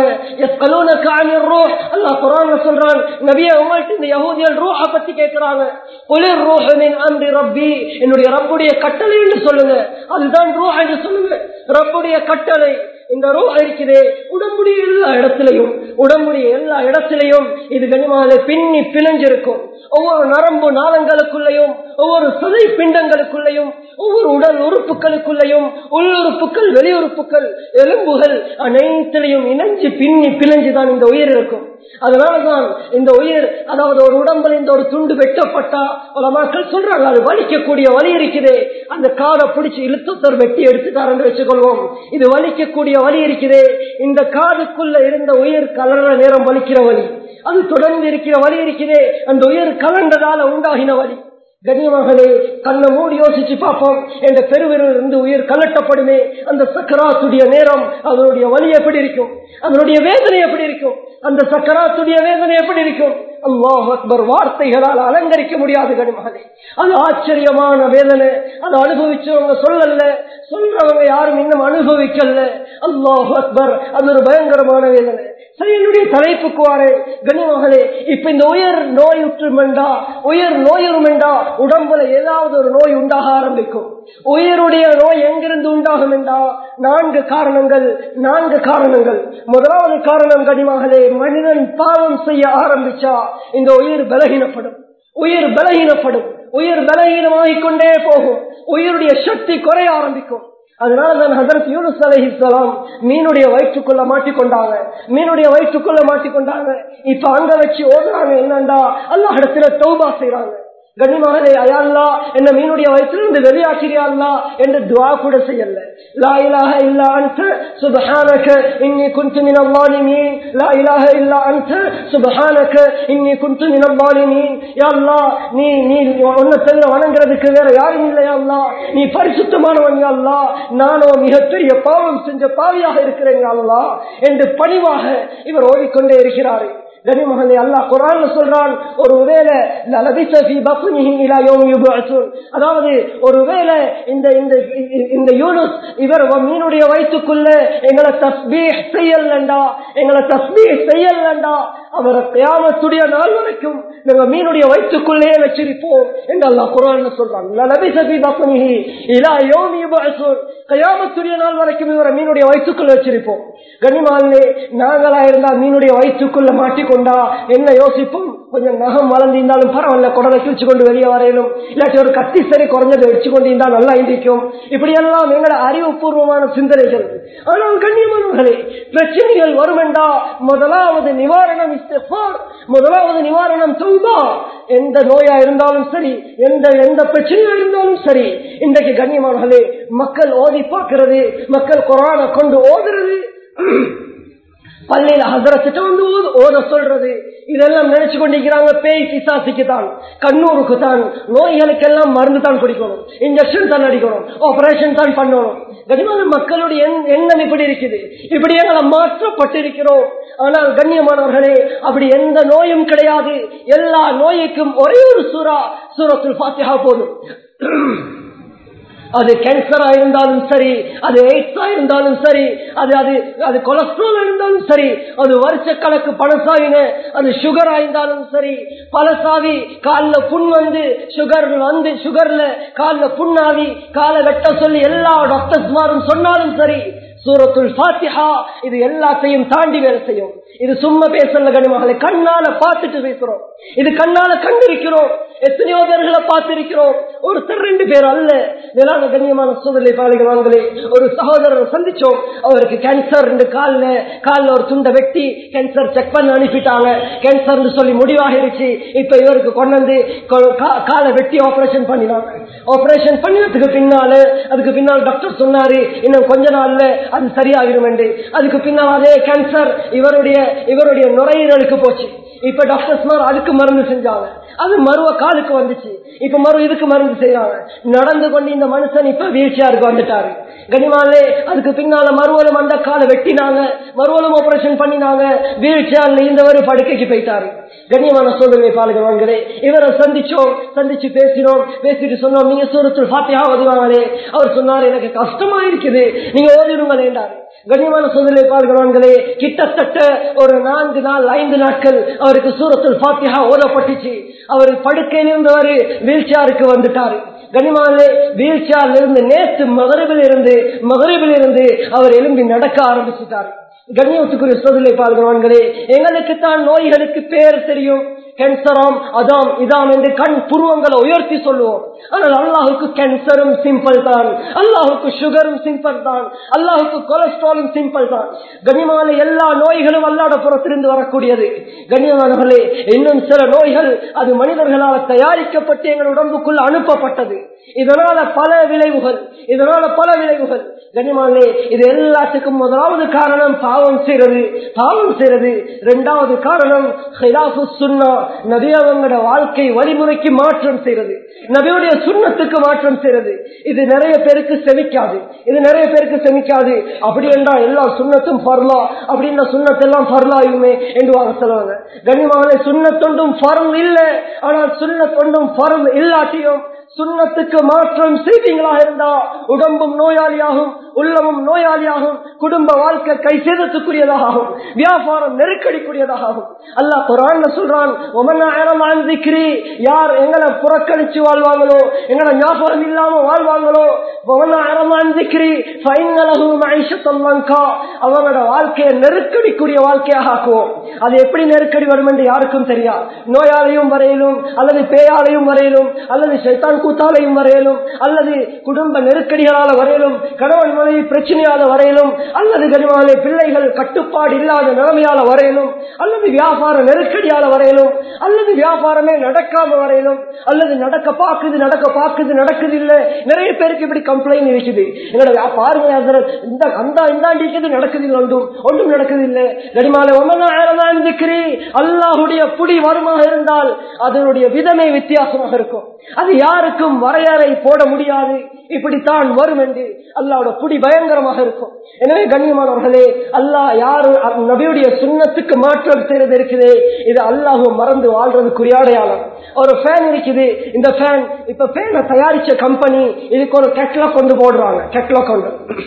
அல்லாஹ் குரான் சொல்றான் நபிய உங்கள்ட்ட இந்த யகூதிகள் ரூஹ பத்தி கேட்கிறாங்க குளிர் ரூஹனின் அன்றி ரப்பி என்னுடைய ரப்புடைய கட்டளை என்று சொல்லுங்க அதுதான் ரூஹ் என்று சொல்லுங்க ரப்புடைய கட்டளை இந்த ரூஹ் இருக்கிறே உடம்புடைய எல்லா இடத்திலையும் உடம்புடைய எல்லா இடத்திலையும் இது கனிமால பின்னி பிணைஞ்சிருக்கும் ஒவ்வொரு நரம்பு நாளங்களுக்குள்ளேயும் ஒவ்வொரு சதை பிண்டங்களுக்குள்ளேயும் ஒவ்வொரு உடல் உறுப்புகளுக்குள்ளேயும் உள்ளுறுப்புகள் வெளியுறுப்புகள் எலும்புகள் அனைத்திலையும் இணைஞ்சு பின்னி பிணைஞ்சுதான் இந்த உயிர் இருக்கும் அதனாலதான் இந்த உயிர் அதாவது ஒரு உடம்புல இந்த ஒரு துண்டு வெட்டப்பட்டா பல மக்கள் சொல்றாங்க அது வலிக்கக்கூடிய வலி இருக்குதே அந்த காதை பிடிச்சு இழுத்தத்தர் வெட்டி எடுத்துட்டாருன்னு வச்சுக்கொள்வோம் இது வலிக்கக்கூடிய வலி இருக்குதே இந்த காதுக்குள்ள இருந்த உயிர் கலர்ற நேரம் வலிக்கிற வலி அது தொடர்ந்து இருக்கிற வலி இருக்குதே அந்த உயிர் கலண்டதால உண்டாகின வலி கண்ணியமகளே கண்ணை மூடி யோசிச்சு பார்ப்போம் என்ற பெருவிரல் இருந்து உயிர் கலட்டப்படுமே அந்த சக்கராத்துடைய நேரம் அதனுடைய வலி எப்படி இருக்கும் அதனுடைய வேதனை எப்படி இருக்கும் அந்த சக்கராத்துடைய வேதனை எப்படி இருக்கும் அல்லாஹ் அக்பர் வார்த்தைகளால் அலங்கரிக்க முடியாது கனிமகளே அது ஆச்சரியமான வேதனை அதை அனுபவிச்சவங்க சொல்லல சொல்றவங்க யாரும் இன்னும் அனுபவிக்கல அல்லாஹ் அக்பர் அது ஒரு பயங்கரமான வேதனை சரி என்னுடைய தலைப்புக்கு வாரு கனிமகளே இப்ப இந்த உயர் நோய் உற்றுமெண்டா உயர் நோயுறுமெண்டா உடம்புல ஏதாவது ஒரு நோய் உண்டாக ஆரம்பிக்கும் உயிருடைய நோய் எங்கிருந்து உண்டாகும் என்றா நான்கு காரணங்கள் நான்கு காரணங்கள் முதலாவது காரணம் கனிமகளே மனிதன் பாவம் செய்ய ஆரம்பிச்சா இந்த உயிர் பலகீனப்படும் உயிர் பலகீனப்படும் உயிர் பலகீனமாகிக் கொண்டே போகும் உயிருடைய சக்தி குறைய ஆரம்பிக்கும் அதனாலதான் ஹசரத் யூனுஸ் அலஹிஸ்லாம் மீனுடைய வயிற்றுக்குள்ள மாட்டிக்கொண்டாங்க மீனுடைய வயிற்றுக்குள்ள மாட்டிக்கொண்டாங்க இப்ப அங்க வச்சு ஓடுறாங்க என்னண்டா அல்லாஹ் இடத்துல தௌபா செய்யறாங்க கண்ணிமகளே அயல்லா என்ன மீனுடைய வயிற்றிலிருந்து வெளியாக்கிறியா என்று துவா கூட செய்யல லா இலாஹ இல்லா அன்த சுப்ஹானக இன்னி குன்து மினல் ஸாலிமீன் லா இலாஹ இல்லா அன்த சுப்ஹானக இன்னி குன்து மினல் ஸாலிமீன் யா அல்லாஹ் நீ நீ உன்னை தவிர வணங்குறதுக்கு வேற யாரும் இல்லை யா அல்லாஹ் நீ பரிசுத்தமானவன் யா அல்லாஹ் நானோ மிகப்பெரிய பாவம் செஞ்ச பாவியாக இருக்கிறேன் யா அல்லாஹ் என்று பணிவாக இவர் ஓடிக்கொண்டே இருக்கிறார் கனிமகனை அல்லாஹ் குரான் சொல்றான் ஒருவேளை லலபிச ஃபீ பத்னிஹி இலா யௌமி யுபஅஸூன் அதாவது ஒருவேளை இந்த இந்த இந்த யூனுஸ் இவர் மீனுடைய வயிற்றுக்குள்ள எங்களை தஸ்பீஹ் செய்யலண்டா எங்களை தஸ்பீஹ் செய்யலண்டா அவரை கியாமத்துடைய நாள் வரைக்கும் நாங்க மீனுடைய வயிற்றுக்குள்ளே வச்சிருப்போம் என்று அல்லாஹ் குரான் சொல்றாங்க லலபிச ஃபீ பத்னிஹி இலா யௌமி யுபஅஸூன் கியாமத்துடைய நாள் வரைக்கும் இவரை மீனுடைய வயிற்றுக்குள்ள வச்சிருப்போம் கனிமாலே நாங்களா இருந்தா மீனுடைய வயிற்றுக்குள்ள மாட்டிக்கொண்டா என்ன யோசிப்போம் கொஞ்சம் நகம் வளர்ந்திருந்தாலும் பரவாயில்ல குடலை கிழிச்சு கொண்டு வெளியே வரையிலும் இல்லாட்டி ஒரு கத்தி சரி குறைஞ்சதை வச்சு கொண்டு இருந்தா நல்லா இந்திக்கும் இப்படி எல்லாம் எங்களோட அறிவுபூர்வமான சிந்தனைகள் ஆனால் கண்ணியமானவர்களே பிரச்சனைகள் வருமெண்டா முதலாவது நிவாரணம் இஸ்திஃபார் முதலாவது நிவாரணம் தௌபா எந்த நோயா இருந்தாலும் சரி எந்த எந்த பிரச்சனையா இருந்தாலும் சரி இன்றைக்கு கண்ணியமானவர்களே மக்கள் ஓதி பார்க்கிறது மக்கள் குரானை கொண்டு ஓதுறது பள்ளியில ஹசரத்திட்ட வந்து ஓத- ஓத சொல்றது இதெல்லாம் நினைச்சு கொண்டிருக்கிறாங்க பேய் பிசாசிக்கு தான் கண்ணூருக்கு தான் நோய்களுக்கெல்லாம் மருந்து தான் குடிக்கணும் இன்ஜெக்ஷன் தான் அடிக்கணும் ஆபரேஷன் தான் பண்ணணும் கனிமான மக்களுடைய எண்- எண்ணம் இப்படி இருக்குது இப்படி எங்களை மாற்றப்பட்டிருக்கிறோம் ஆனால் கண்ணியமானவர்களே அப்படி எந்த நோயும் கிடையாது எல்லா நோய்க்கும் ஒரே ஒரு சூறா சூரத்துல் ஃபாத்திஹா போதும் அது கேன்சரா இருந்தாலும் சரி அது எய்ட்ஸா இருந்தாலும் சரி அது அது அது கொலஸ்ட்ரால் இருந்தாலும் சரி அது வருஷ கணக்கு பணசாயின அது சுகர் இருந்தாலும் சரி பழசாவி காலில் புண் வந்து சுகர் வந்து சுகர்ல காலில் புண்ணாவி காலை வெட்ட சொல்லி எல்லா டாக்டர்ஸ்மாரும் சொன்னாலும் சரி சூரத்துல் ஃபாத்திஹா இது எல்லாத்தையும் தாண்டி வேலை செய்யும் இது சும்மா பேசல கனிமகளை கண்ணால பார்த்துட்டு பேசுறோம் இது கண்ணால கண்டிருக்கிறோம் எத்தனையோ பேர்களை பார்த்திருக்கிறோம் ஒருத்தர் ரெண்டு பேர் அல்ல வேளாண் கண்ணியமான சூழலை பாலிகவான்களே ஒரு சகோதரரை சந்திச்சோம் அவருக்கு கேன்சர் ரெண்டு கால்ல கால்ல ஒரு துண்டை வெட்டி கேன்சர் செக் பண்ண அனுப்பிட்டாங்க கேன்சர் சொல்லி முடிவாகிருச்சு இப்ப இவருக்கு கொண்டு வந்து கொ- கா- காலை வெட்டி ஆபரேஷன் பண்ணினாங்க ஆபரேஷன் பண்ணினதுக்கு பின்னால அதுக்கு பின்னால் டாக்டர் சொன்னாரு இன்னும் கொஞ்ச நாள்ல அது சரியாகிடும் என்று அதுக்கு பின்னால் அதே கேன்சர் இவருடைய இவருடைய நுரையீரலுக்கு போச்சு இப்ப டாக்டர்ஸ் அதுக்கு மருந்து செஞ்சாங்க அது மருவ காலுக்கு வந்துச்சு இப்ப மறு இதுக்கு மருந்து செய்யறாங்க நடந்து கொண்டு இந்த மனுஷன் இப்ப வீழ்ச்சியாருக்கு வந்துட்டாரு கனிமாலே அதுக்கு பின்னால மறுவலும் அந்த காலை வெட்டினாங்க மறுவலும் ஆபரேஷன் பண்ணினாங்க வீழ்ச்சியார்ல இருந்தவர் படுக்கைக்கு போயிட்டாரு கண்ணியமான சூழ்நிலை பாலுகிறவங்களே இவரை சந்திச்சோம் சந்திச்சு பேசினோம் பேசிட்டு சொன்னோம் நீங்க சூரத்தில் பாத்தியா ஓதுவாங்களே அவர் சொன்னார் எனக்கு கஷ்டமா இருக்குது நீங்க ஓதிடுங்கள் என்றார் கண்ணியமான சூழ்நிலை பால்கிறவங்களே கிட்டத்தட்ட ஒரு நான்கு நாள் ஐந்து நாட்கள் அவருக்கு சூரத்தில் பாத்தியா ஓதப்பட்டுச்சு அவர் படுக்கையிலிருந்தவர் வீல் சேருக்கு வந்துட்டாரு கனிமாலே வீல் சேர்ல இருந்து நேற்று மகரிபில் இருந்து மகரிபில் இருந்து அவர் எழும்பி நடக்க ஆரம்பிச்சுட்டார் கண்ணியத்துக்குரிய சோதனை பார்க்கிறவர்களே எங்களுக்கு தான் நோய்களுக்கு பேர் தெரியும் கேன்சராம் அதாம் இதாம் என்று கண் புருவங்களை உயர்த்தி சொல்லுவோம் ஆனால் அல்லாஹுக்கு கேன்சரும் சிம்பிள் தான் அல்லாஹுக்கு சுகரும் சிம்பிள் தான் அல்லாஹுக்கு கொலஸ்ட்ராலும் சிம்பிள் தான் கனிமான எல்லா நோய்களும் அல்லாட புறத்திலிருந்து வரக்கூடியது கண்ணியமானவர்களே இன்னும் சில நோய்கள் அது மனிதர்களால் தயாரிக்கப்பட்டு எங்கள் உடம்புக்குள் அனுப்பப்பட்டது இதனால பல விளைவுகள் இதனால பல விளைவுகள் கனிமானே இது எல்லாத்துக்கும் முதலாவது காரணம் பாவம் செய்யறது பாவம் செய்யறது இரண்டாவது காரணம் ஹிலாஃபு சுன்னா நபியவங்களோட வாழ்க்கை வழிமுறைக்கு மாற்றம் செய்யறது நபியுடைய சுண்ணத்துக்கு மாற்றம் செய்யறது இது நிறைய பேருக்கு செமிக்காது இது நிறைய பேருக்கு செமிக்காது அப்படி என்றால் எல்லா சுண்ணத்தும் பர்லா அப்படின்ற சுண்ணத்தெல்லாம் பர்லாயுமே என்று வாங்க சொல்லுவாங்க கனிமான சுண்ணத்தொண்டும் பரம் இல்லை ஆனால் சுண்ணத்தொண்டும் பரம் இல்லாட்டியும் சுண்ணத்துக்கு மாற்றம் செய்வீங்களா இருந்தா உடம்பும் நோயாளியாகும் உள்ளமும் நோயாளியாகும் குடும்ப வாழ்க்கை கை சேதத்துக்குரியதாகும் வியாபாரம் நெருக்கடிக்குரியதாகும் அல்லாஹ் குரான்ல சொல்றான் "ஒமனாயிரம் திக்ரி யார் எங்களை புறக்கணிச்சு வாழ்வாங்களோ எங்களை ஞாபகம் இல்லாம வாழ்வாங்களோ ஒமனாயிரம் திக்ரி ஃபைனலகு மகிஷத்தம் லங்கா அவங்களோட வாழ்க்கையை நெருக்கடிக்குரிய வாழ்க்கையாக ஆக்குவோம் அது எப்படி நெருக்கடி வரும் என்று யாருக்கும் தெரியாது நோயாலையும் வரையிலும் அல்லது பேயாலையும் வரையிலும் அல்லது சைத்தான் கூத்தாலையும் வரையிலும் அல்லது குடும்ப நெருக்கடிகளால வரையிலும் கணவன் மனைவி பிரச்சனையால வரையிலும் அல்லது கனிமாலே பிள்ளைகள் கட்டுப்பாடு இல்லாத நிலைமையால வரையிலும் அல்லது வியாபார நெருக்கடியால வரையிலும் அல்லது வியாபாரமே நடக்காம வரையிலும் அல்லது நடக்க பாக்குது நடக்க பாக்குது நடக்குது இல்ல நிறைய பேருக்கு இப்படி கம்ப்ளைண்ட் இருக்குது எங்களோட பாருங்க ஹசரத், இந்த அந்த இந்தாண்டி இருக்குது நடக்குது இல்லை ஒன்றும் ஒன்றும் நடக்குது இல்லை கனிமாலே ஒமனாயிரம் இருக்கிறி அல்லாஹுடைய புடி வருமாக இருந்தால் அதனுடைய விதமே வித்தியாசமாக இருக்கும் அது யாருக்கும் வரையறை போட முடியாது இப்படித்தான் வரும் என்று அல்லாவோட புடி பயங்கரமாக இருக்கும் எனவே கண்ணியமானவர்களே அல்லாஹ் யாரு அ- நபியுடைய சுண்ணத்துக்கு மாற்றம் செய்யறது இருக்குது இது அல்லாஹும் மறந்து வாழ்றதுக்குரிய அடையாளம் ஒரு ஃபேன் இருக்குது இந்த ஃபேன் இப்ப ஃபேனை தயாரிச்ச கம்பெனி இதுக்கு ஒரு கெட்லாக் கொண்டு போடுறாங்க கெட்லாக் கொண்டு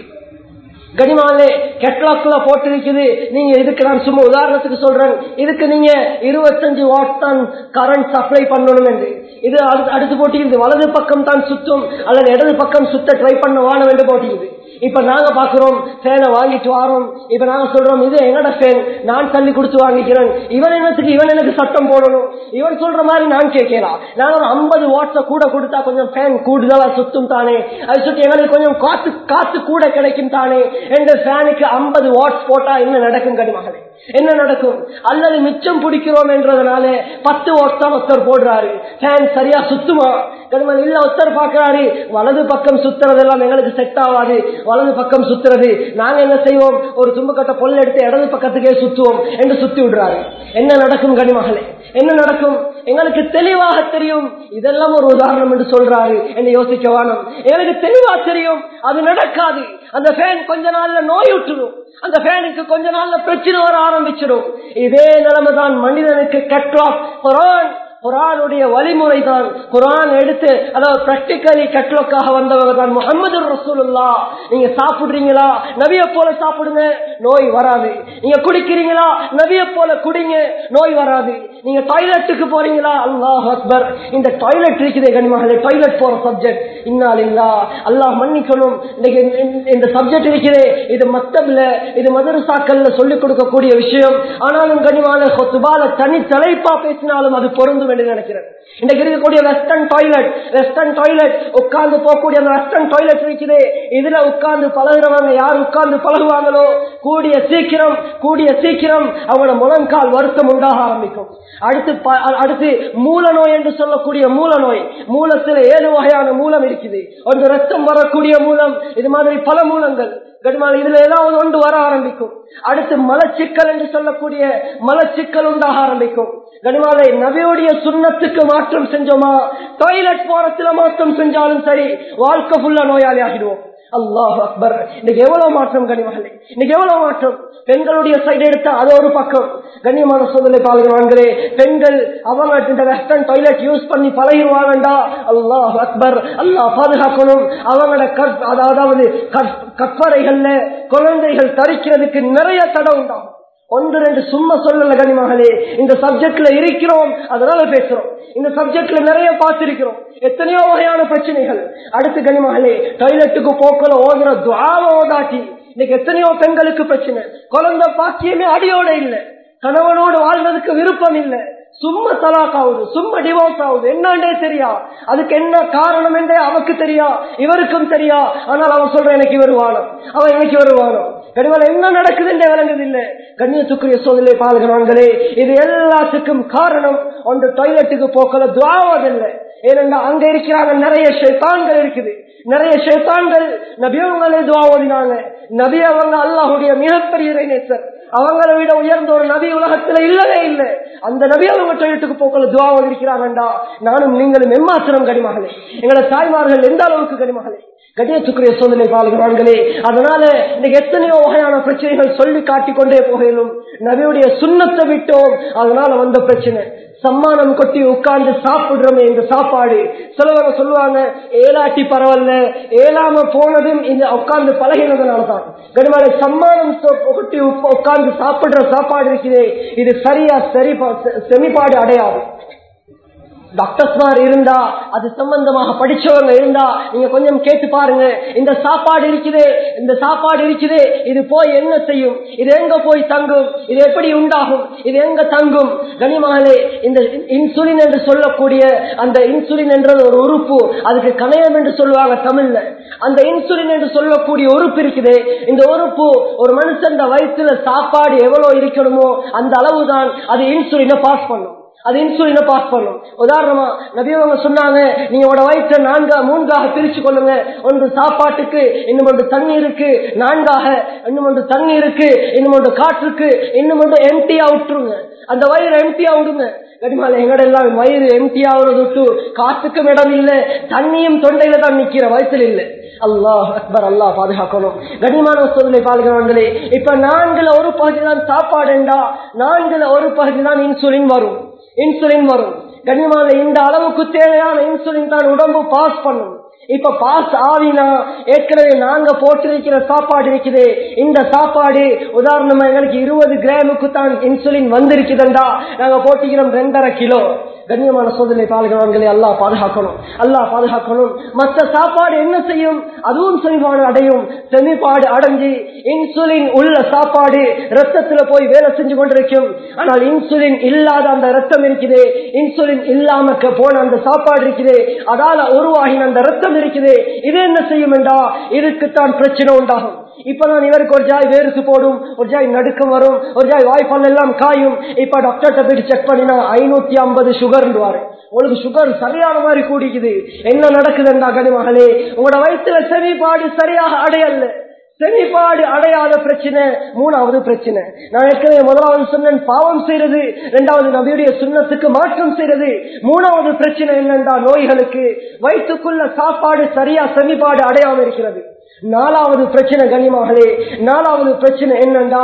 கனிமாலே கெட்லாக்ல போட்டு இருக்குது நீங்க இதுக்கு நான் சும்மா உதாரணத்துக்கு சொல்றேன் இதுக்கு நீங்க இருபத்தஞ்சு வாட் தான் கரண்ட் சப்ளை பண்ணணும் என்று இது அடுத்து- அடுத்து போட்டிக்குது வலது பக்கம் தான் சுத்தும் அல்லது இடது பக்கம் சுத்த ட்ரை பண்ண வானம் என்று போட்டிக்குது இப்ப நாங்க பாக்குறோம் ஃபேனை வாங்கிட்டு வாரோம் இப்ப நாங்க சொல்றோம் இது என்னோட ஃபேன் நான் தள்ளி கொடுத்து வாங்கிக்கிறேன் இவன் என்னத்துக்கு இவன் எனக்கு சட்டம் போடணும் இவன் சொல்ற மாதிரி நான் கேட்கலாம் நான் ஒரு ஐம்பது வாட்ஸ கூட கொடுத்தா கொஞ்சம் ஃபேன் கூடுதலா சுத்தும் தானே அது சுத்தி எங்களுக்கு கொஞ்சம் காத்து காத்து கூட கிடைக்கும் தானே என்ற ஃபேனுக்கு ஐம்பது வாட்ஸ் போட்டா என்ன நடக்கும் கடிமகளே என்ன நடக்கும் அல்லது மிச்சம் பிடிக்கிறோம் என்றதுனால பத்து வாட்ஸ் தான் ஒருத்தர் போடுறாரு ஃபேன் சரியா சுத்துமா கடுமன் இல்ல ஒருத்தர் பாக்குறாரு வலது பக்கம் சுத்துறதெல்லாம் எங்களுக்கு செட் ஆகாது வலது பக்கம் சுத்துறது நாங்க என்ன செய்வோம் ஒரு தும்பக்கட்ட பொல் எடுத்து இடது பக்கத்துக்கே சுத்துவோம் என்று சுத்தி விடுறாரு என்ன நடக்கும் கனிமகளே என்ன நடக்கும் எங்களுக்கு தெளிவாக தெரியும் இதெல்லாம் ஒரு உதாரணம் என்று சொல்றாரு என்று யோசிக்க வேணும் எங்களுக்கு தெளிவா தெரியும் அது நடக்காது அந்த ஃபேன் கொஞ்ச நாள்ல நோய் விட்டுரும் அந்த ஃபேனுக்கு கொஞ்ச நாள்ல பிரச்சனை வர ஆரம்பிச்சிடும் இதே நிலைமைதான் மனிதனுக்கு கட்லாக் குரான் குரானுடைய வழிமுறை தான் குரான் எடுத்து அதாவது பிராக்டிக்கலி கட்லோக்காக வந்தவர் தான் முகமது ரசூலுல்லா நீங்க சாப்பிடுறீங்களா நபிய போல சாப்பிடுங்க நோய் வராது நீங்க குடிக்கிறீங்களா நபிய போல குடிங்க நோய் வராது நீங்க டாய்லெட்டுக்கு போறீங்களா அல்லாஹ் அக்பர் இந்த டாய்லெட் இருக்குதே கனிமகளே டாய்லெட் போற சப்ஜெக்ட் இன்னால் இல்லா அல்லாஹ் மன்னிக்கணும் இன்னைக்கு இந்த- இந்த- இந்த சப்ஜெக்ட் இருக்குதே இது மத்தப்ல இது மதரசாக்கள்ல சொல்லிக் கொடுக்கக்கூடிய விஷயம் ஆனாலும் கனிமான கொத்துபால தனி தலைப்பா பேசினாலும் அது பொருந்தும் என்று நினைக்கிறேன் இன்னைக்கு இருக்கக்கூடிய வெஸ்டர்ன் டாய்லெட் வெஸ்டர்ன் டாய்லெட் உட்கார்ந்து போகக்கூடிய அந்த வெஸ்டர்ன் டாய்லெட் இருக்குது இதுல உட்கார்ந்து பழகுறவங்க யார் உட்கார்ந்து பழகுவாங்களோ கூடிய சீக்கிரம் கூடிய சீக்கிரம் அவங்களோட முழங்கால் வருத்தம் உண்டாக ஆரம்பிக்கும் அடுத்து ப- அடுத்து மூல நோய் என்று சொல்லக்கூடிய மூல நோய் மூலத்தில் ஏழு வகையான மூலம் இருக்குது ஒன்று ரத்தம் வரக்கூடிய மூலம் இது மாதிரி பல மூலங்கள் கடுமால் இதுல ஏதாவது ஒன்று வர ஆரம்பிக்கும் அடுத்து மலச்சிக்கல் என்று சொல்லக்கூடிய மலச்சிக்கல் உண்டாக ஆரம்பிக்கும் கனிமாலை நபியுடைய சுண்ணத்துக்கு மாற்றம் செஞ்சோமா டாய்லெட் போறத்துல மாற்றம் செஞ்சாலும் சரி வாழ்க்கை ஃபுல்லா நோயாளி ஆகிடுவோம் அல்லாஹ் அக்பர் இன்னைக்கு எவ்வளவு மாற்றம் கனிமகளே இன்னைக்கு எவ்வளவு மாற்றம் பெண்களுடைய சைடு எடுத்தா அது ஒரு பக்கம் கண்ணியமான சூழ்நிலை பாருங்களே பெண்கள் அவங்க இந்த வெஸ்டர்ன் டாய்லெட் யூஸ் பண்ணி பழகிடுவாங்கடா அல்லாஹ் அக்பர் அல்லாஹ் பாதுகாக்கணும் அவங்களோட கற் அதாவது கற்- கற்பறைகள்ல குழந்தைகள் தரிக்கிறதுக்கு நிறைய தடை உண்டாகும் ஒன்று ரெண்டு சும்மா சொல்லல கனிமகளே இந்த சப்ஜெக்ட்ல இருக்கிறோம் அதனால பேசுறோம் இந்த சப்ஜெக்ட்ல நிறைய பார்த்திருக்கிறோம் எத்தனையோ வகையான பிரச்சனைகள் அடுத்து கனிமகளே டாய்லெட்டுக்கு போக்கல ஓதுற துவாவ ஓதாட்டி இன்னைக்கு எத்தனையோ பெண்களுக்கு பிரச்சனை குழந்தை பாக்கியமே அடியோட இல்லை கணவனோடு வாழ்றதுக்கு விருப்பம் இல்லை சும்மா தலாக் ஆகுது சும்மா டிவோர்ஸ் ஆகுது என்னண்டே தெரியா அதுக்கு என்ன காரணம் என்றே அவக்கு தெரியா இவருக்கும் தெரியா ஆனால் அவன் சொல்ற எனக்கு இவர் வானம் அவன் எனக்கு இவர் வானம் கடிவால் என்ன நடக்குது என்றே விளங்குது இல்ல கண்ணியத்துக்குரிய சோதனை பாதுகாங்களே இது எல்லாத்துக்கும் காரணம் ஒன்று டாய்லெட்டுக்கு போக்கல துவாவதில்லை ஏனென்றா அங்க இருக்கிறாங்க நிறைய ஷைத்தான்கள் இருக்குது நிறைய ஷைத்தான்கள் நபியவங்களே துவா ஓதினாங்க நபி அவங்க அல்லாஹுடைய மிகப்பெரிய இறைநேசர் அவங்கள விட உயர்ந்த ஒரு நபி உலகத்துல இல்லவே இல்லை அந்த நபி அவங்க டொய்லெட்டுக்கு போக்கல துவா ஓதிருக்கிறாங்கண்டா நானும் நீங்களும் எம்மாத்திரம் கனிமகளே எங்களோட தாய்மார்கள் எந்த அளவுக்கு கனிமகளே கண்ணியத்துக்குரிய சோதனை பாலுகிறான்களே அதனால இன்னைக்கு எத்தனையோ வகையான பிரச்சனைகள் சொல்லி காட்டிக் கொண்டே போகலும் நபியுடைய சுண்ணத்தை விட்டோம் அதனால வந்த பிரச்சனை சம்மானம் கொட்டி உட்கார்ந்து சாப்பிடுறோமே இந்த சாப்பாடு சிலவங்க சொல்லுவாங்க ஏலாட்டி பரவாயில்ல ஏலாம போனதும் இந்த உட்கார்ந்து பழகினதுனாலதான் கடுமாலை சம்மானம் சொ- கொட்டி உட்கா- உட்கார்ந்து சாப்பிடுற சாப்பாடு இருக்குதே இது சரியா சரி செமிப்பாடு அடையாது டாக்டர்ஸ் மாதிரி இருந்தா அது சம்பந்தமாக படிச்சவங்க இருந்தா நீங்க கொஞ்சம் கேட்டு பாருங்க இந்த சாப்பாடு இருக்குது இந்த சாப்பாடு இருக்குது இது போய் என்ன செய்யும் இது எங்க போய் தங்கும் இது எப்படி உண்டாகும் இது எங்க தங்கும் கனிமகளே இந்த இன்சுலின் என்று சொல்லக்கூடிய அந்த இன்சுலின் என்றது ஒரு உறுப்பு அதுக்கு கணையம் என்று சொல்லுவாங்க தமிழ்ல அந்த இன்சுலின் என்று சொல்லக்கூடிய உறுப்பு இருக்குது இந்த உறுப்பு ஒரு மனுஷன் வயிற்றுல சாப்பாடு எவ்வளவு இருக்கணுமோ அந்த அளவுதான் அது இன்சுலினை பாஸ் பண்ணும் அது இன்சுலினை பாஸ் பண்ணும் உதாரணமா நபியவங்க சொன்னாங்க நீங்க உங்களோட வயிற்ற நான்கா மூன்றாக பிரிச்சு கொள்ளுங்க ஒன்று சாப்பாட்டுக்கு இன்னும் ஒன்று தண்ணீருக்கு நான்காக இன்னும் ஒன்று தண்ணீருக்கு இன்னும் ஒன்று காற்றுக்கு இன்னும் ஒன்று எம்டியா விட்டுருங்க அந்த வயிறு எம்டியா விடுங்க கடிமால எங்கட எல்லாம் வயிறு எம்டி ஆகுறது விட்டு காற்றுக்கும் இடம் இல்ல தண்ணியும் தொண்டையில தான் நிக்கிற வயசுல இல்ல அல்லாஹ் அக்பர் அல்லாஹ் பாதுகாக்கணும் கனிமான சூழ்நிலை பாதுகாவங்களே இப்ப நான்குல ஒரு பகுதி தான் சாப்பாடுண்டா நான்குல ஒரு பகுதி தான் இன்சுலின் வரும் இன்சுலின் வரும் கனிமான இந்த அளவுக்கு தேவையான இன்சுலின் தான் உடம்பு பாஸ் பண்ணும் இப்ப பாஸ் ஆவினா ஏற்கனவே நாங்க போட்டிருக்கிற சாப்பாடு இருக்குது இந்த சாப்பாடு உதாரணமா எங்களுக்கு இருபது கிராமுக்கு தான் இன்சுலின் வந்திருக்குதுண்டா நாங்க போட்டிக்கிறோம் ரெண்டரை கிலோ கண்ணியமான சோதனை பாதுகாவன்களை அல்லா பாதுகாக்கணும் அல்லா பாதுகாக்கணும் மற்ற சாப்பாடு என்ன செய்யும் அதுவும் செமிபாடு அடையும் செமிபாடு அடைஞ்சு இன்சுலின் உள்ள சாப்பாடு ரத்தத்துல போய் வேலை செஞ்சு கொண்டிருக்கும் ஆனால் இன்சுலின் இல்லாத அந்த ரத்தம் இருக்குது இன்சுலின் இல்லாம போன அந்த சாப்பாடு இருக்குது அதால உருவாகின அந்த ரத்தம் இருக்குது இது என்ன செய்யும் என்றா இதுக்குத்தான் பிரச்சனை உண்டாகும் இப்பதான் இவருக்கு ஒரு ஜாய் வேறுசு போடும் ஒரு ஜாய் நடுக்கம் வரும் ஒரு ஜாய் வாய்ப்பால் எல்லாம் காயும் இப்ப டாக்டர்கிட்ட போயிட்டு செக் பண்ணினா ஐநூத்தி ஐம்பது சுகர் உங்களுக்கு சுகர் சரியான மாதிரி கூடிக்குது என்ன நடக்குதுண்டா கனிமகளே உங்களோட வயிற்றுல செவிப்பாடு சரியாக அடையல்ல செவிப்பாடு அடையாத பிரச்சனை மூணாவது பிரச்சனை நான் ஏற்கனவே முதலாவது சொன்னேன் பாவம் செய்யறது இரண்டாவது நபியுடைய சுண்ணத்துக்கு மாற்றம் செய்யறது மூணாவது பிரச்சனை என்னண்டா நோய்களுக்கு வயிற்றுக்குள்ள சாப்பாடு சரியா செவிப்பாடு அடையாம இருக்கிறது நாலாவது பிரச்சனை கனிமகளே நாலாவது பிரச்சனை என்னண்டா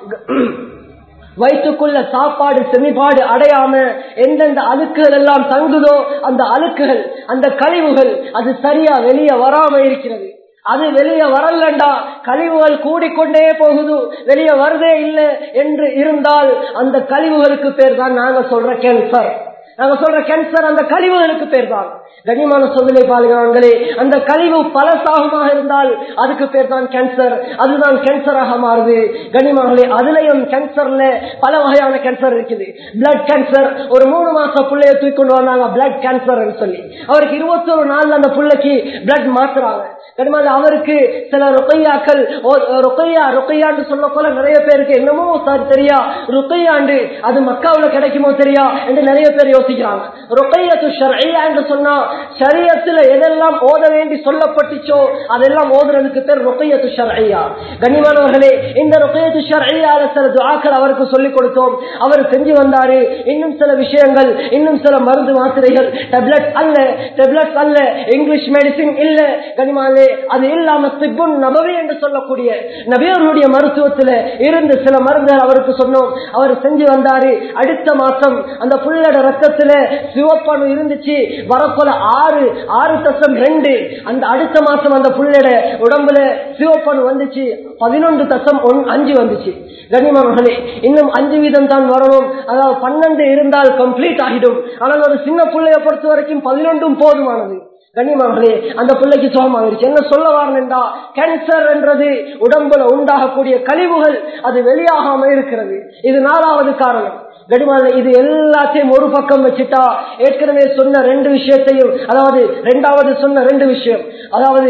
வயிற்றுக்குள்ள சாப்பாடு செமிபாடு அடையாம எந்தெந்த அழுக்குகள் எல்லாம் தங்குதோ அந்த அழுக்குகள் அந்த கழிவுகள் அது சரியா வெளியே வராம இருக்கிறது அது வெளியே வரலண்டா கழிவுகள் கூடிக்கொண்டே போகுது வெளியே வருதே இல்லை என்று இருந்தால் அந்த கழிவுகளுக்கு பேர் தான் நாங்க சொல்ற கேன்சர் நாங்க சொல்ற கேன்சர் அந்த கழிவுகளுக்கு பேர் தான் கனிமான சோதனை பாலுகான்களே அந்த கழிவு பல சாகமாக இருந்தால் அதுக்கு பேர் தான் கேன்சர் அதுதான் கேன்சராக மாறுது கனிமகளே அதுலயும் கேன்சர்ல பல வகையான கேன்சர் இருக்குது பிளட் கேன்சர் ஒரு மூணு மாசம் பிள்ளைய தூக்கி கொண்டு வந்தாங்க பிளட் கேன்சர் சொல்லி அவருக்கு இருபத்தொரு நாள்ல அந்த பிள்ளைக்கு பிளட் மாத்துறாங்க கனிமால அவருக்கு சில ருக்கையாக்கள் ருக்கையா ருக்கையாண்டு சொல்ல போல நிறைய பேருக்கு என்னமோ சார் தெரியா ருக்கையாண்டு அது மக்காவுல கிடைக்குமோ தெரியா என்று நிறைய பேர் யோசிக்கிறாங்க ருக்கையத்து ஷர்ஐயா என்று சொன்னா சரியத்துல எதெல்லாம் ஓத வேண்டி சொல்லப்பட்டுச்சோ அதெல்லாம் ஓதுறதுக்கு பேர் ருக்கையத்து ஷர்ஐயா கனிமானவர்களே இந்த ருக்கையத்து ஷர்ஐயால சில துவாக்கள் அவருக்கு சொல்லிக் கொடுத்தோம் அவர் செஞ்சு வந்தாரு இன்னும் சில விஷயங்கள் இன்னும் சில மருந்து மாத்திரைகள் டெப்லெட் அல்ல டெப்லெட் அல்ல இங்கிலீஷ் மெடிசின் இல்ல கனிமாலே அது இல்லாம சிப்புன் நபவி என்று சொல்லக்கூடிய நபியர்களுடைய மருத்துவத்துல இருந்து சில மருந்துகள் அவருக்கு சொன்னோம் அவர் செஞ்சு வந்தாரு அடுத்த மாசம் அந்த புள்ளட ரத்தத்துல சிவப்பணு இருந்துச்சு வரப்போல ஆறு ஆறு தசம் ரெண்டு அந்த அடுத்த மாசம் அந்த புள்ளட உடம்புல சிவப்பணு வந்துச்சு பதினொன்று தசம் ஒன் அஞ்சு வந்துச்சு கனிமர்களே இன்னும் அஞ்சு வீதம் தான் வரணும் அதாவது பன்னெண்டு இருந்தால் கம்ப்ளீட் ஆகிடும் ஆனால் ஒரு சின்ன பிள்ளைய பொறுத்த வரைக்கும் பதினொன்றும் போதுமானது கண்ணியமானே அந்த பிள்ளைக்கு சோகமாகிருச்சு என்ன சொல்ல வரணுண்டா கேன்சர் என்றது உடம்புல உண்டாகக்கூடிய கழிவுகள் அது வெளியாகாம இருக்கிறது இது நாலாவது காரணம் கடிமான இது எல்லாத்தையும் ஒரு பக்கம் வச்சுட்டா ஏற்கனவே சொன்ன ரெண்டு விஷயத்தையும் அதாவது ரெண்டாவது சொன்ன ரெண்டு விஷயம் அதாவது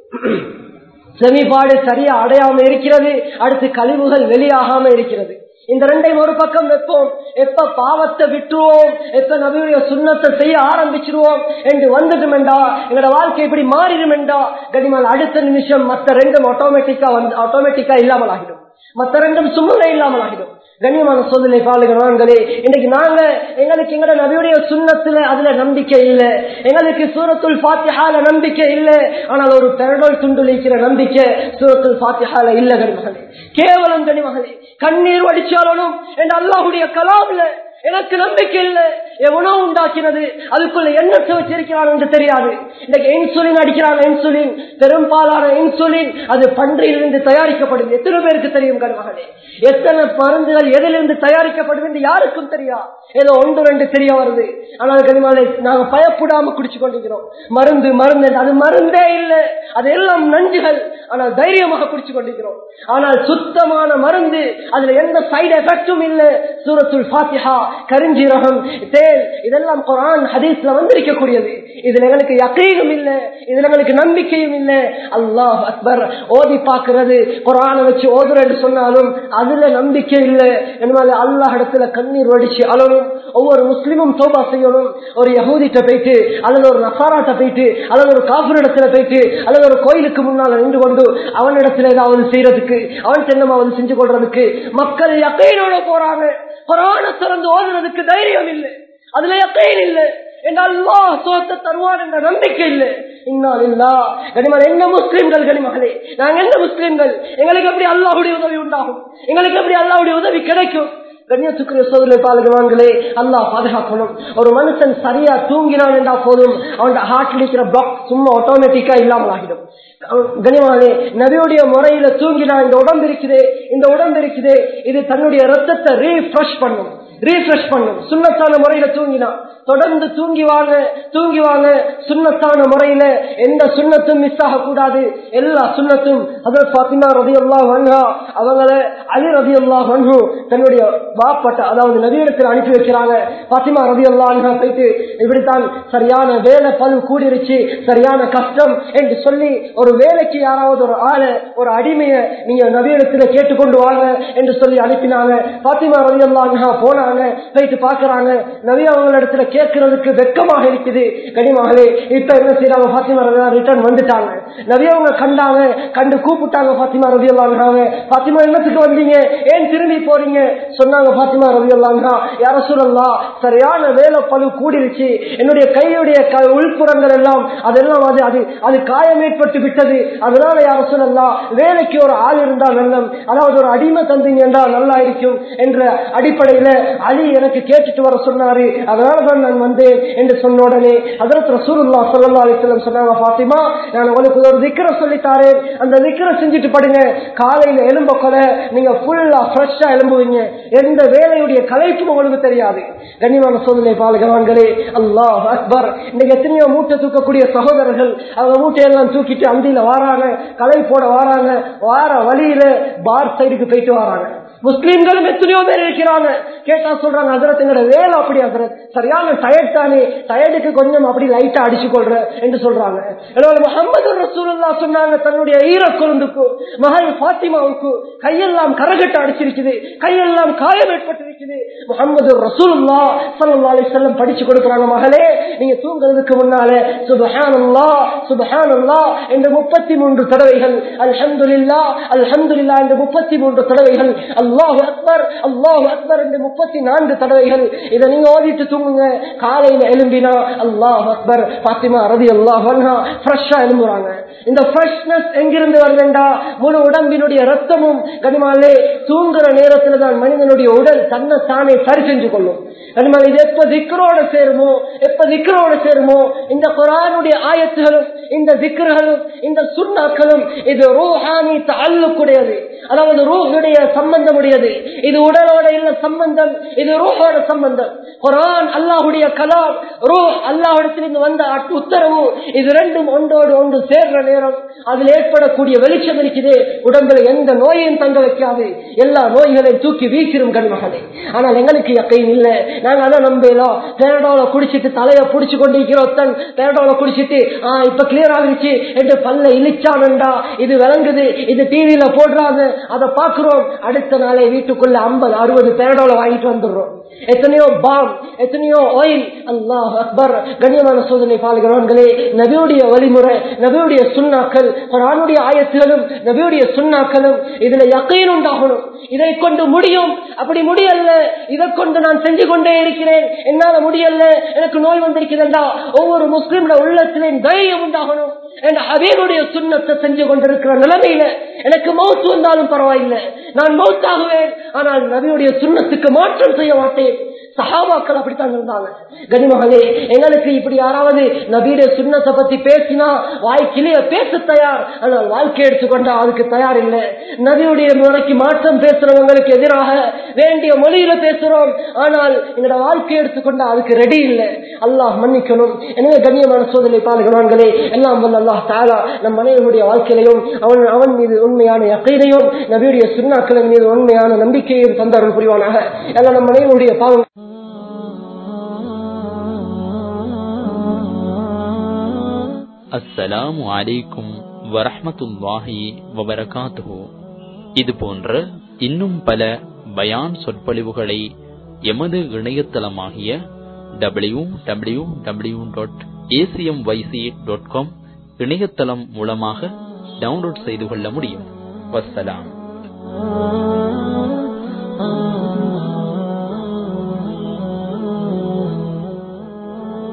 செமிபாடு சரியா அடையாம இருக்கிறது அடுத்து கழிவுகள் வெளியாகாம இருக்கிறது இந்த ரெண்டையும் ஒரு பக்கம் வைப்போம் எப்ப பாவத்தை விட்டுருவோம் எப்ப நபியுடைய சுண்ணத்தை செய்ய ஆரம்பிச்சிருவோம் என்று வந்துடுமெண்டா எங்களோட வாழ்க்கை இப்படி மாறிடுமெண்டா கனிமால் அடுத்த நிமிஷம் மற்ற ரெண்டும் ஆட்டோமேட்டிக்கா வந்து ஆட்டோமேட்டிக்கா இல்லாமல் ஆகிடும் மற்ற ரெண்டும் சும்மாவே இல்லாமல் ஆகிடும் கண்ணியமான சோதனை பாலுகளே இன்னைக்கு நாங்க எங்களுக்கு எங்கட நபியுடைய சுண்ணத்துல அதுல நம்பிக்கை இல்லை எங்களுக்கு சூரத்துல் பாத்தியால நம்பிக்கை இல்லை ஆனால் ஒரு பெரடோல் துண்டு இருக்கிற நம்பிக்கை சூரத்துல் பாத்தியால இல்ல கனிமகளே கேவலம் கனிமகளே கண்ணீர் வடிச்சாலும் என் அல்லாஹுடைய கலாம்ல எனக்கு நம்பிக்கை இல்லை எவனோ உண்டாக்கினது அதுக்குள்ள என்ன வச்சிருக்கிறான் என்று தெரியாது இன்னைக்கு இன்சுலின் அடிக்கிறாங்க இன்சுலின் பெரும்பாலான இன்சுலின் அது பன்றியிலிருந்து தயாரிக்கப்படுது எத்தனை பேருக்கு தெரியும் கருமகளே எத்தனை மருந்துகள் எதிலிருந்து தயாரிக்கப்படுது என்று யாருக்கும் தெரியாது ஏதோ ஒன்று ரெண்டு தெரிய வருது ஆனால் கனிமாலே நாங்க பயப்படாம குடிச்சு கொண்டிருக்கிறோம் மருந்து மருந்து என்று. அது மருந்தே இல்லை அது எல்லாம் நஞ்சுகள் ஆனால் தைரியமாக குடிச்சு கொண்டிருக்கிறோம் ஆனால் சுத்தமான மருந்து அதுல எந்த சைடு எஃபெக்டும் இல்லை சூரத்துல் ஃபாத்திஹா கரிஞ்சீரகம் தேல் இதெல்லாம் குரான் ஹதீஸ்ல வந்திருக்கக்கூடியது இதுல எங்களுக்கு யக்கீனும் இல்லை இதுல எங்களுக்கு நம்பிக்கையும் இல்லை அல்லாஹ் அக்பர் ஓதி பார்க்கிறது குரானை வச்சு ஓதுறேன்னு சொன்னாலும் அதுல நம்பிக்கை இல்லை என்னமாதிரி அல்லாஹ் இடத்துல கண்ணீர் வடிச்சு அழணும் ஒவ்வொரு முஸ்லிமும் தோபா செய்யணும் ஒரு யகூதிட்ட போயிட்டு அல்லது ஒரு நசாராட்ட போயிட்டு அல்லது ஒரு காஃபர் இடத்துல போயிட்டு அல்லது ஒரு கோயிலுக்கு முன்னால் நின்று கொண்டு அவனிடத்துல ஏதாவது செய்யறதுக்கு அவன் தென்னமாவது செஞ்சு கொள்றதுக்கு மக்கள் யக்கையினோட போறாங்க குரான திறந்து ஓதுறதுக்கு தைரியம் இல்லை அதுல யக்கையில் இல்லை என்றால் அல்லாஹ் சோத்த தருவான் என்ற நம்பிக்கை இல்லை இன்னால் இல்லா கனிமன் என்ன முஸ்லிம்கள் கனிமகளே நாங்க என்ன முஸ்லிம்கள் எங்களுக்கு எப்படி அல்லாஹுடைய உதவி உண்டாகும் எங்களுக்கு எப்படி அல்லாஹுடைய உதவி கிடைக்கும் கண்ணியத்துக்குரிய சோதனை பாலகவான்களே அல்லாஹ் பாதுகாக்கணும் ஒரு மனுஷன் சரியா தூங்கினான் என்றா போதும் அவன் ஹார்ட் அடிக்கிற பிளாக் சும்மா ஆட்டோமேட்டிக்கா இல்லாமல் ஆகிடும் கனிமானே நபியுடைய முறையில தூங்கினா இந்த உடம்பு இருக்குதே இந்த உடம்பு இருக்குதே இது தன்னுடைய ரத்தத்தை ரீஃப்ரெஷ் பண்ணும் ரீஃப்ரெஷ் பண்ணும் சுண்ணத்தான முறையில தூங்கினா தொடர்ந்து தூங்கி வாங்க தூங்கி வாங்க சுண்ணத்தான முறையில எந்த சுண்ணத்தும் மிஸ் ஆக கூடாது எல்லா சுண்ணத்தும் அதில் பாத்திமா ரதி அல்லா வன்ஹா அவங்கள அலி ரதி அல்லா வன்ஹு தன்னுடைய வாப்பட்ட அதாவது நவீனத்தில் அனுப்பி வைக்கிறாங்க பாத்திமா ரதி அல்லா வன்ஹா போயிட்டு இப்படித்தான் சரியான வேலை பழு கூடிருச்சு சரியான கஷ்டம் என்று சொல்லி ஒரு வேலைக்கு யாராவது ஒரு ஆளை ஒரு அடிமைய நீங்க நவீனத்துல கேட்டுக்கொண்டு வாங்க என்று சொல்லி அனுப்பினாங்க பாத்திமா ரதி அல்லா வன்ஹா போனாங்க போயிட்டு பாக்குறாங்க நவி அவங்களிடத்துல கேட்கறதுக்கு வெக்கமாக இருக்குது கனிமகளே இப்ப என்ன செய்யறாங்க பாத்திமா ரவி ரிட்டர்ன் வந்துட்டாங்க நவி அவங்க கண்டாங்க கண்டு கூப்பிட்டாங்க பாத்திமா ரவி அல்லாங்க பாத்திமா என்னத்துக்கு வந்தீங்க ஏன் திரும்பி போறீங்க சொன்னாங்க பாத்திமா ரவி அல்லாங்க யார சொல்லலாம் சரியான வேலை பழு கூடிருச்சு என்னுடைய கையுடைய க- உள்புறங்கள் எல்லாம் அதெல்லாம் அது அது அது காயம் ஏற்பட்டு விட்டது அதனால யார சொல்லலாம் வேலைக்கு ஒரு ஆள் இருந்தால் நல்லம் அதாவது ஒரு அடிமை தந்தீங்க என்றால் நல்லா இருக்கும் என்ற அடிப்படையில அலி எனக்கு கேட்டுட்டு வர சொன்னாரு அதனாலதான் நான் வந்தேன் என்று சொன்ன உடனே அதற்கு ரசூலுல்லா ஸல்லல்லாஹு அலைஹி வஸல்லம் சொன்னாங்க பாத்திமா நான் உங்களுக்கு ஒரு திக்ர சொல்லித்தாரேன் அந்த திக்ர செஞ்சுட்டு படுங்க காலையில எலும்ப கொலை நீங்க ஃபுல்லா ஃப்ரெஷ்ஷா எலும்புவீங்க எந்த வேலையுடைய கலைப்பும் உங்களுக்கு தெரியாது கண்ணியமான சோதனை பாலகவான்களே அல்லாஹ் அக்பர் இன்னைக்கு எத்தனையோ மூட்டை தூக்கக்கூடிய சகோதரர்கள் அவங்க மூட்டையெல்லாம் தூக்கிட்டு அந்தியில வாராங்க களை போட வாராங்க வார வழியில பார் சைடுக்கு போயிட்டு வராங்க முஸ்லீம்களும் எத்தனையோ பேர் இருக்கிறாங்க கேட்டா சொல்றாங்க ஹசரத் எங்களோட வேலை அப்படி ஹசரத் சரியான டயர்ட் தானே டயர்டுக்கு கொஞ்சம் அப்படி லைட்டா அடிச்சு கொள்ற என்று சொல்றாங்க முகமது ரசூலுல்லா சொன்னாங்க தன்னுடைய ஈர குழந்துக்கு மகள் பாத்திமாவுக்கு கையெல்லாம் கரகட்டு அடிச்சிருக்குது கையெல்லாம் காயம் ஏற்பட்டிருக்குது முகமது ரசூலுல்லா சல்லா அலிசல்லம் படிச்சு கொடுக்குறாங்க மகளே நீங்க தூங்குறதுக்கு முன்னால சுபஹானல்லா சுபஹானல்லா என்ற முப்பத்தி மூன்று தடவைகள் அல்ஹம்துலில்லா அல்ஹம்துலில்லா என்ற முப்பத்தி மூன்று தடவைகள் அல்லாஹ் அக்பர் அல்லாஹ் அக்பர் என்ற முப்பத்தி நான்கு தடவைகள் இதை நீங்க ஓதிட்டு தூங்குங்க காலையில எழும்பினா அல்லாஹ் அக்பர் பாத்திமா ரதி அல்லாஹ் ஃப்ரெஷ்ஷா எழும்புறாங்க இந்த ஃப்ரெஷ்னஸ் எங்கிருந்து வருதுண்டா முழு உடம்பினுடைய ரத்தமும் கனிமாலே தூங்குற நேரத்துல தான் மனிதனுடைய உடல் தன்னை தானே சரி செஞ்சு கொள்ளும் கனிமால் இது எப்ப திக்கரோட சேருமோ எப்ப திக்கரோட சேருமோ இந்த குரானுடைய ஆயத்துகளும் இந்த திக்கர்களும் இந்த சுண்ணாக்களும் இது ரூஹானி தள்ளுக்குடையது அதாவது ரூஹுடைய சம்பந்தம் உடையது இது உடலோட இல்ல சம்பந்தம் இது ரூஹோட சம்பந்தம் குரான் அல்லாஹுடைய கலாம் ரூஹ் அல்லாஹிடத்திலிருந்து வந்த அட்- உத்தரவு இது ரெண்டும் ஒன்றோடு ஒன்று சேர்ற நேரம் அதில் ஏற்படக்கூடிய வெளிச்சம் இருக்குது உடம்புல எந்த நோயையும் தங்க வைக்காது எல்லா நோய்களையும் தூக்கி வீசிரும் கண்மகளே ஆனால் எங்களுக்கு யக்கையும் இல்லை நாங்க அதை நம்பலாம் பேரடோல குடிச்சிட்டு தலையை புடிச்சு கொண்டிருக்கிறோம் தன் பேரடோல குடிச்சிட்டு ஆஹ் இப்ப கிளியர் ஆகிருச்சு என்று பல்ல இழிச்சானண்டா இது விளங்குது இது டிவியில போடுறாங்க அதை பாக்குறோம் அடுத்த நாளே வீட்டுக்குள்ள ஐம்பது அறுபது பேரடோல வாங்கிட்டு வந்துடுறோம் எத்தனையோ பாம் எத்தனையோ ஆயில் அல்லாஹ் அக்பர் கண்ணியமான சோதனை பாலுகிறவர்களே நபியுடைய வழிமுறை நபியுடைய சுண்ணாக்கள் குரானுடைய ஆயத்துகளும் நபியுடைய சுண்ணாக்களும் இதுல யக்கையும் உண்டாகணும் இதை கொண்டு முடியும் அப்படி முடியல இதை கொண்டு நான் செஞ்சு கொண்டே இருக்கிறேன் என்னால முடியல எனக்கு நோய் வந்திருக்கிறதா ஒவ்வொரு முஸ்லிம்ல உள்ளத்திலேயும் தைரியம் உண்டாகணும் என் ஹபீபுடைய சுண்ணத்தை செஞ்சு கொண்டிருக்கிற நிலைமையில எனக்கு மௌத்து வந்தாலும் பரவாயில்லை நான் மௌத்தாகுவேன் ஆனால் நபியுடைய சுண்ணத்துக்கு மாற்றம் செய்ய மாட்டேன் சஹாபாக்கள் அப்படித்தான் இருந்தாங்க கனிமகளே எங்களுக்கு இப்படி யாராவது நபீட சுண்ணத்தை பத்தி பேசினா வாய்க்கிலேயே பேச தயார் ஆனால் வாழ்க்கை எடுத்துக்கொண்டா அதுக்கு தயார் இல்லை நபியுடைய முறைக்கு மாற்றம் பேசுறவங்களுக்கு எதிராக வேண்டிய மொழியில பேசுறோம் ஆனால் எங்களோட வாழ்க்கை எடுத்துக்கொண்டா அதுக்கு ரெடி இல்லை அல்லாஹ் மன்னிக்கணும் எனவே கண்ணியமான சோதனை பாலகவான்களே எல்லாம் வல்ல அல்லாஹ் தாலா நம் மனைவருடைய வாழ்க்கையிலையும் அவன் அவன் மீது உண்மையான யக்கீனையும் நபியுடைய சுண்ணாக்களின் மீது உண்மையான நம்பிக்கையையும் தந்தார்கள் புரிவானாக எல்லாம் நம் மனைவருடைய பாவம் அஸ்ஸலாமு அலைக்கும் வரஹ்மத்துல்லாஹி வபரகாத்துஹு இது போன்ற இன்னும் பல பயான் சொற்பொழிவுகளை எமது இணையதளமாகிய W W W dot ACM YC dot com இணையதளம் மூலமாக டவுன்லோட் செய்து கொள்ள முடியும் வஸ்ஸலாம்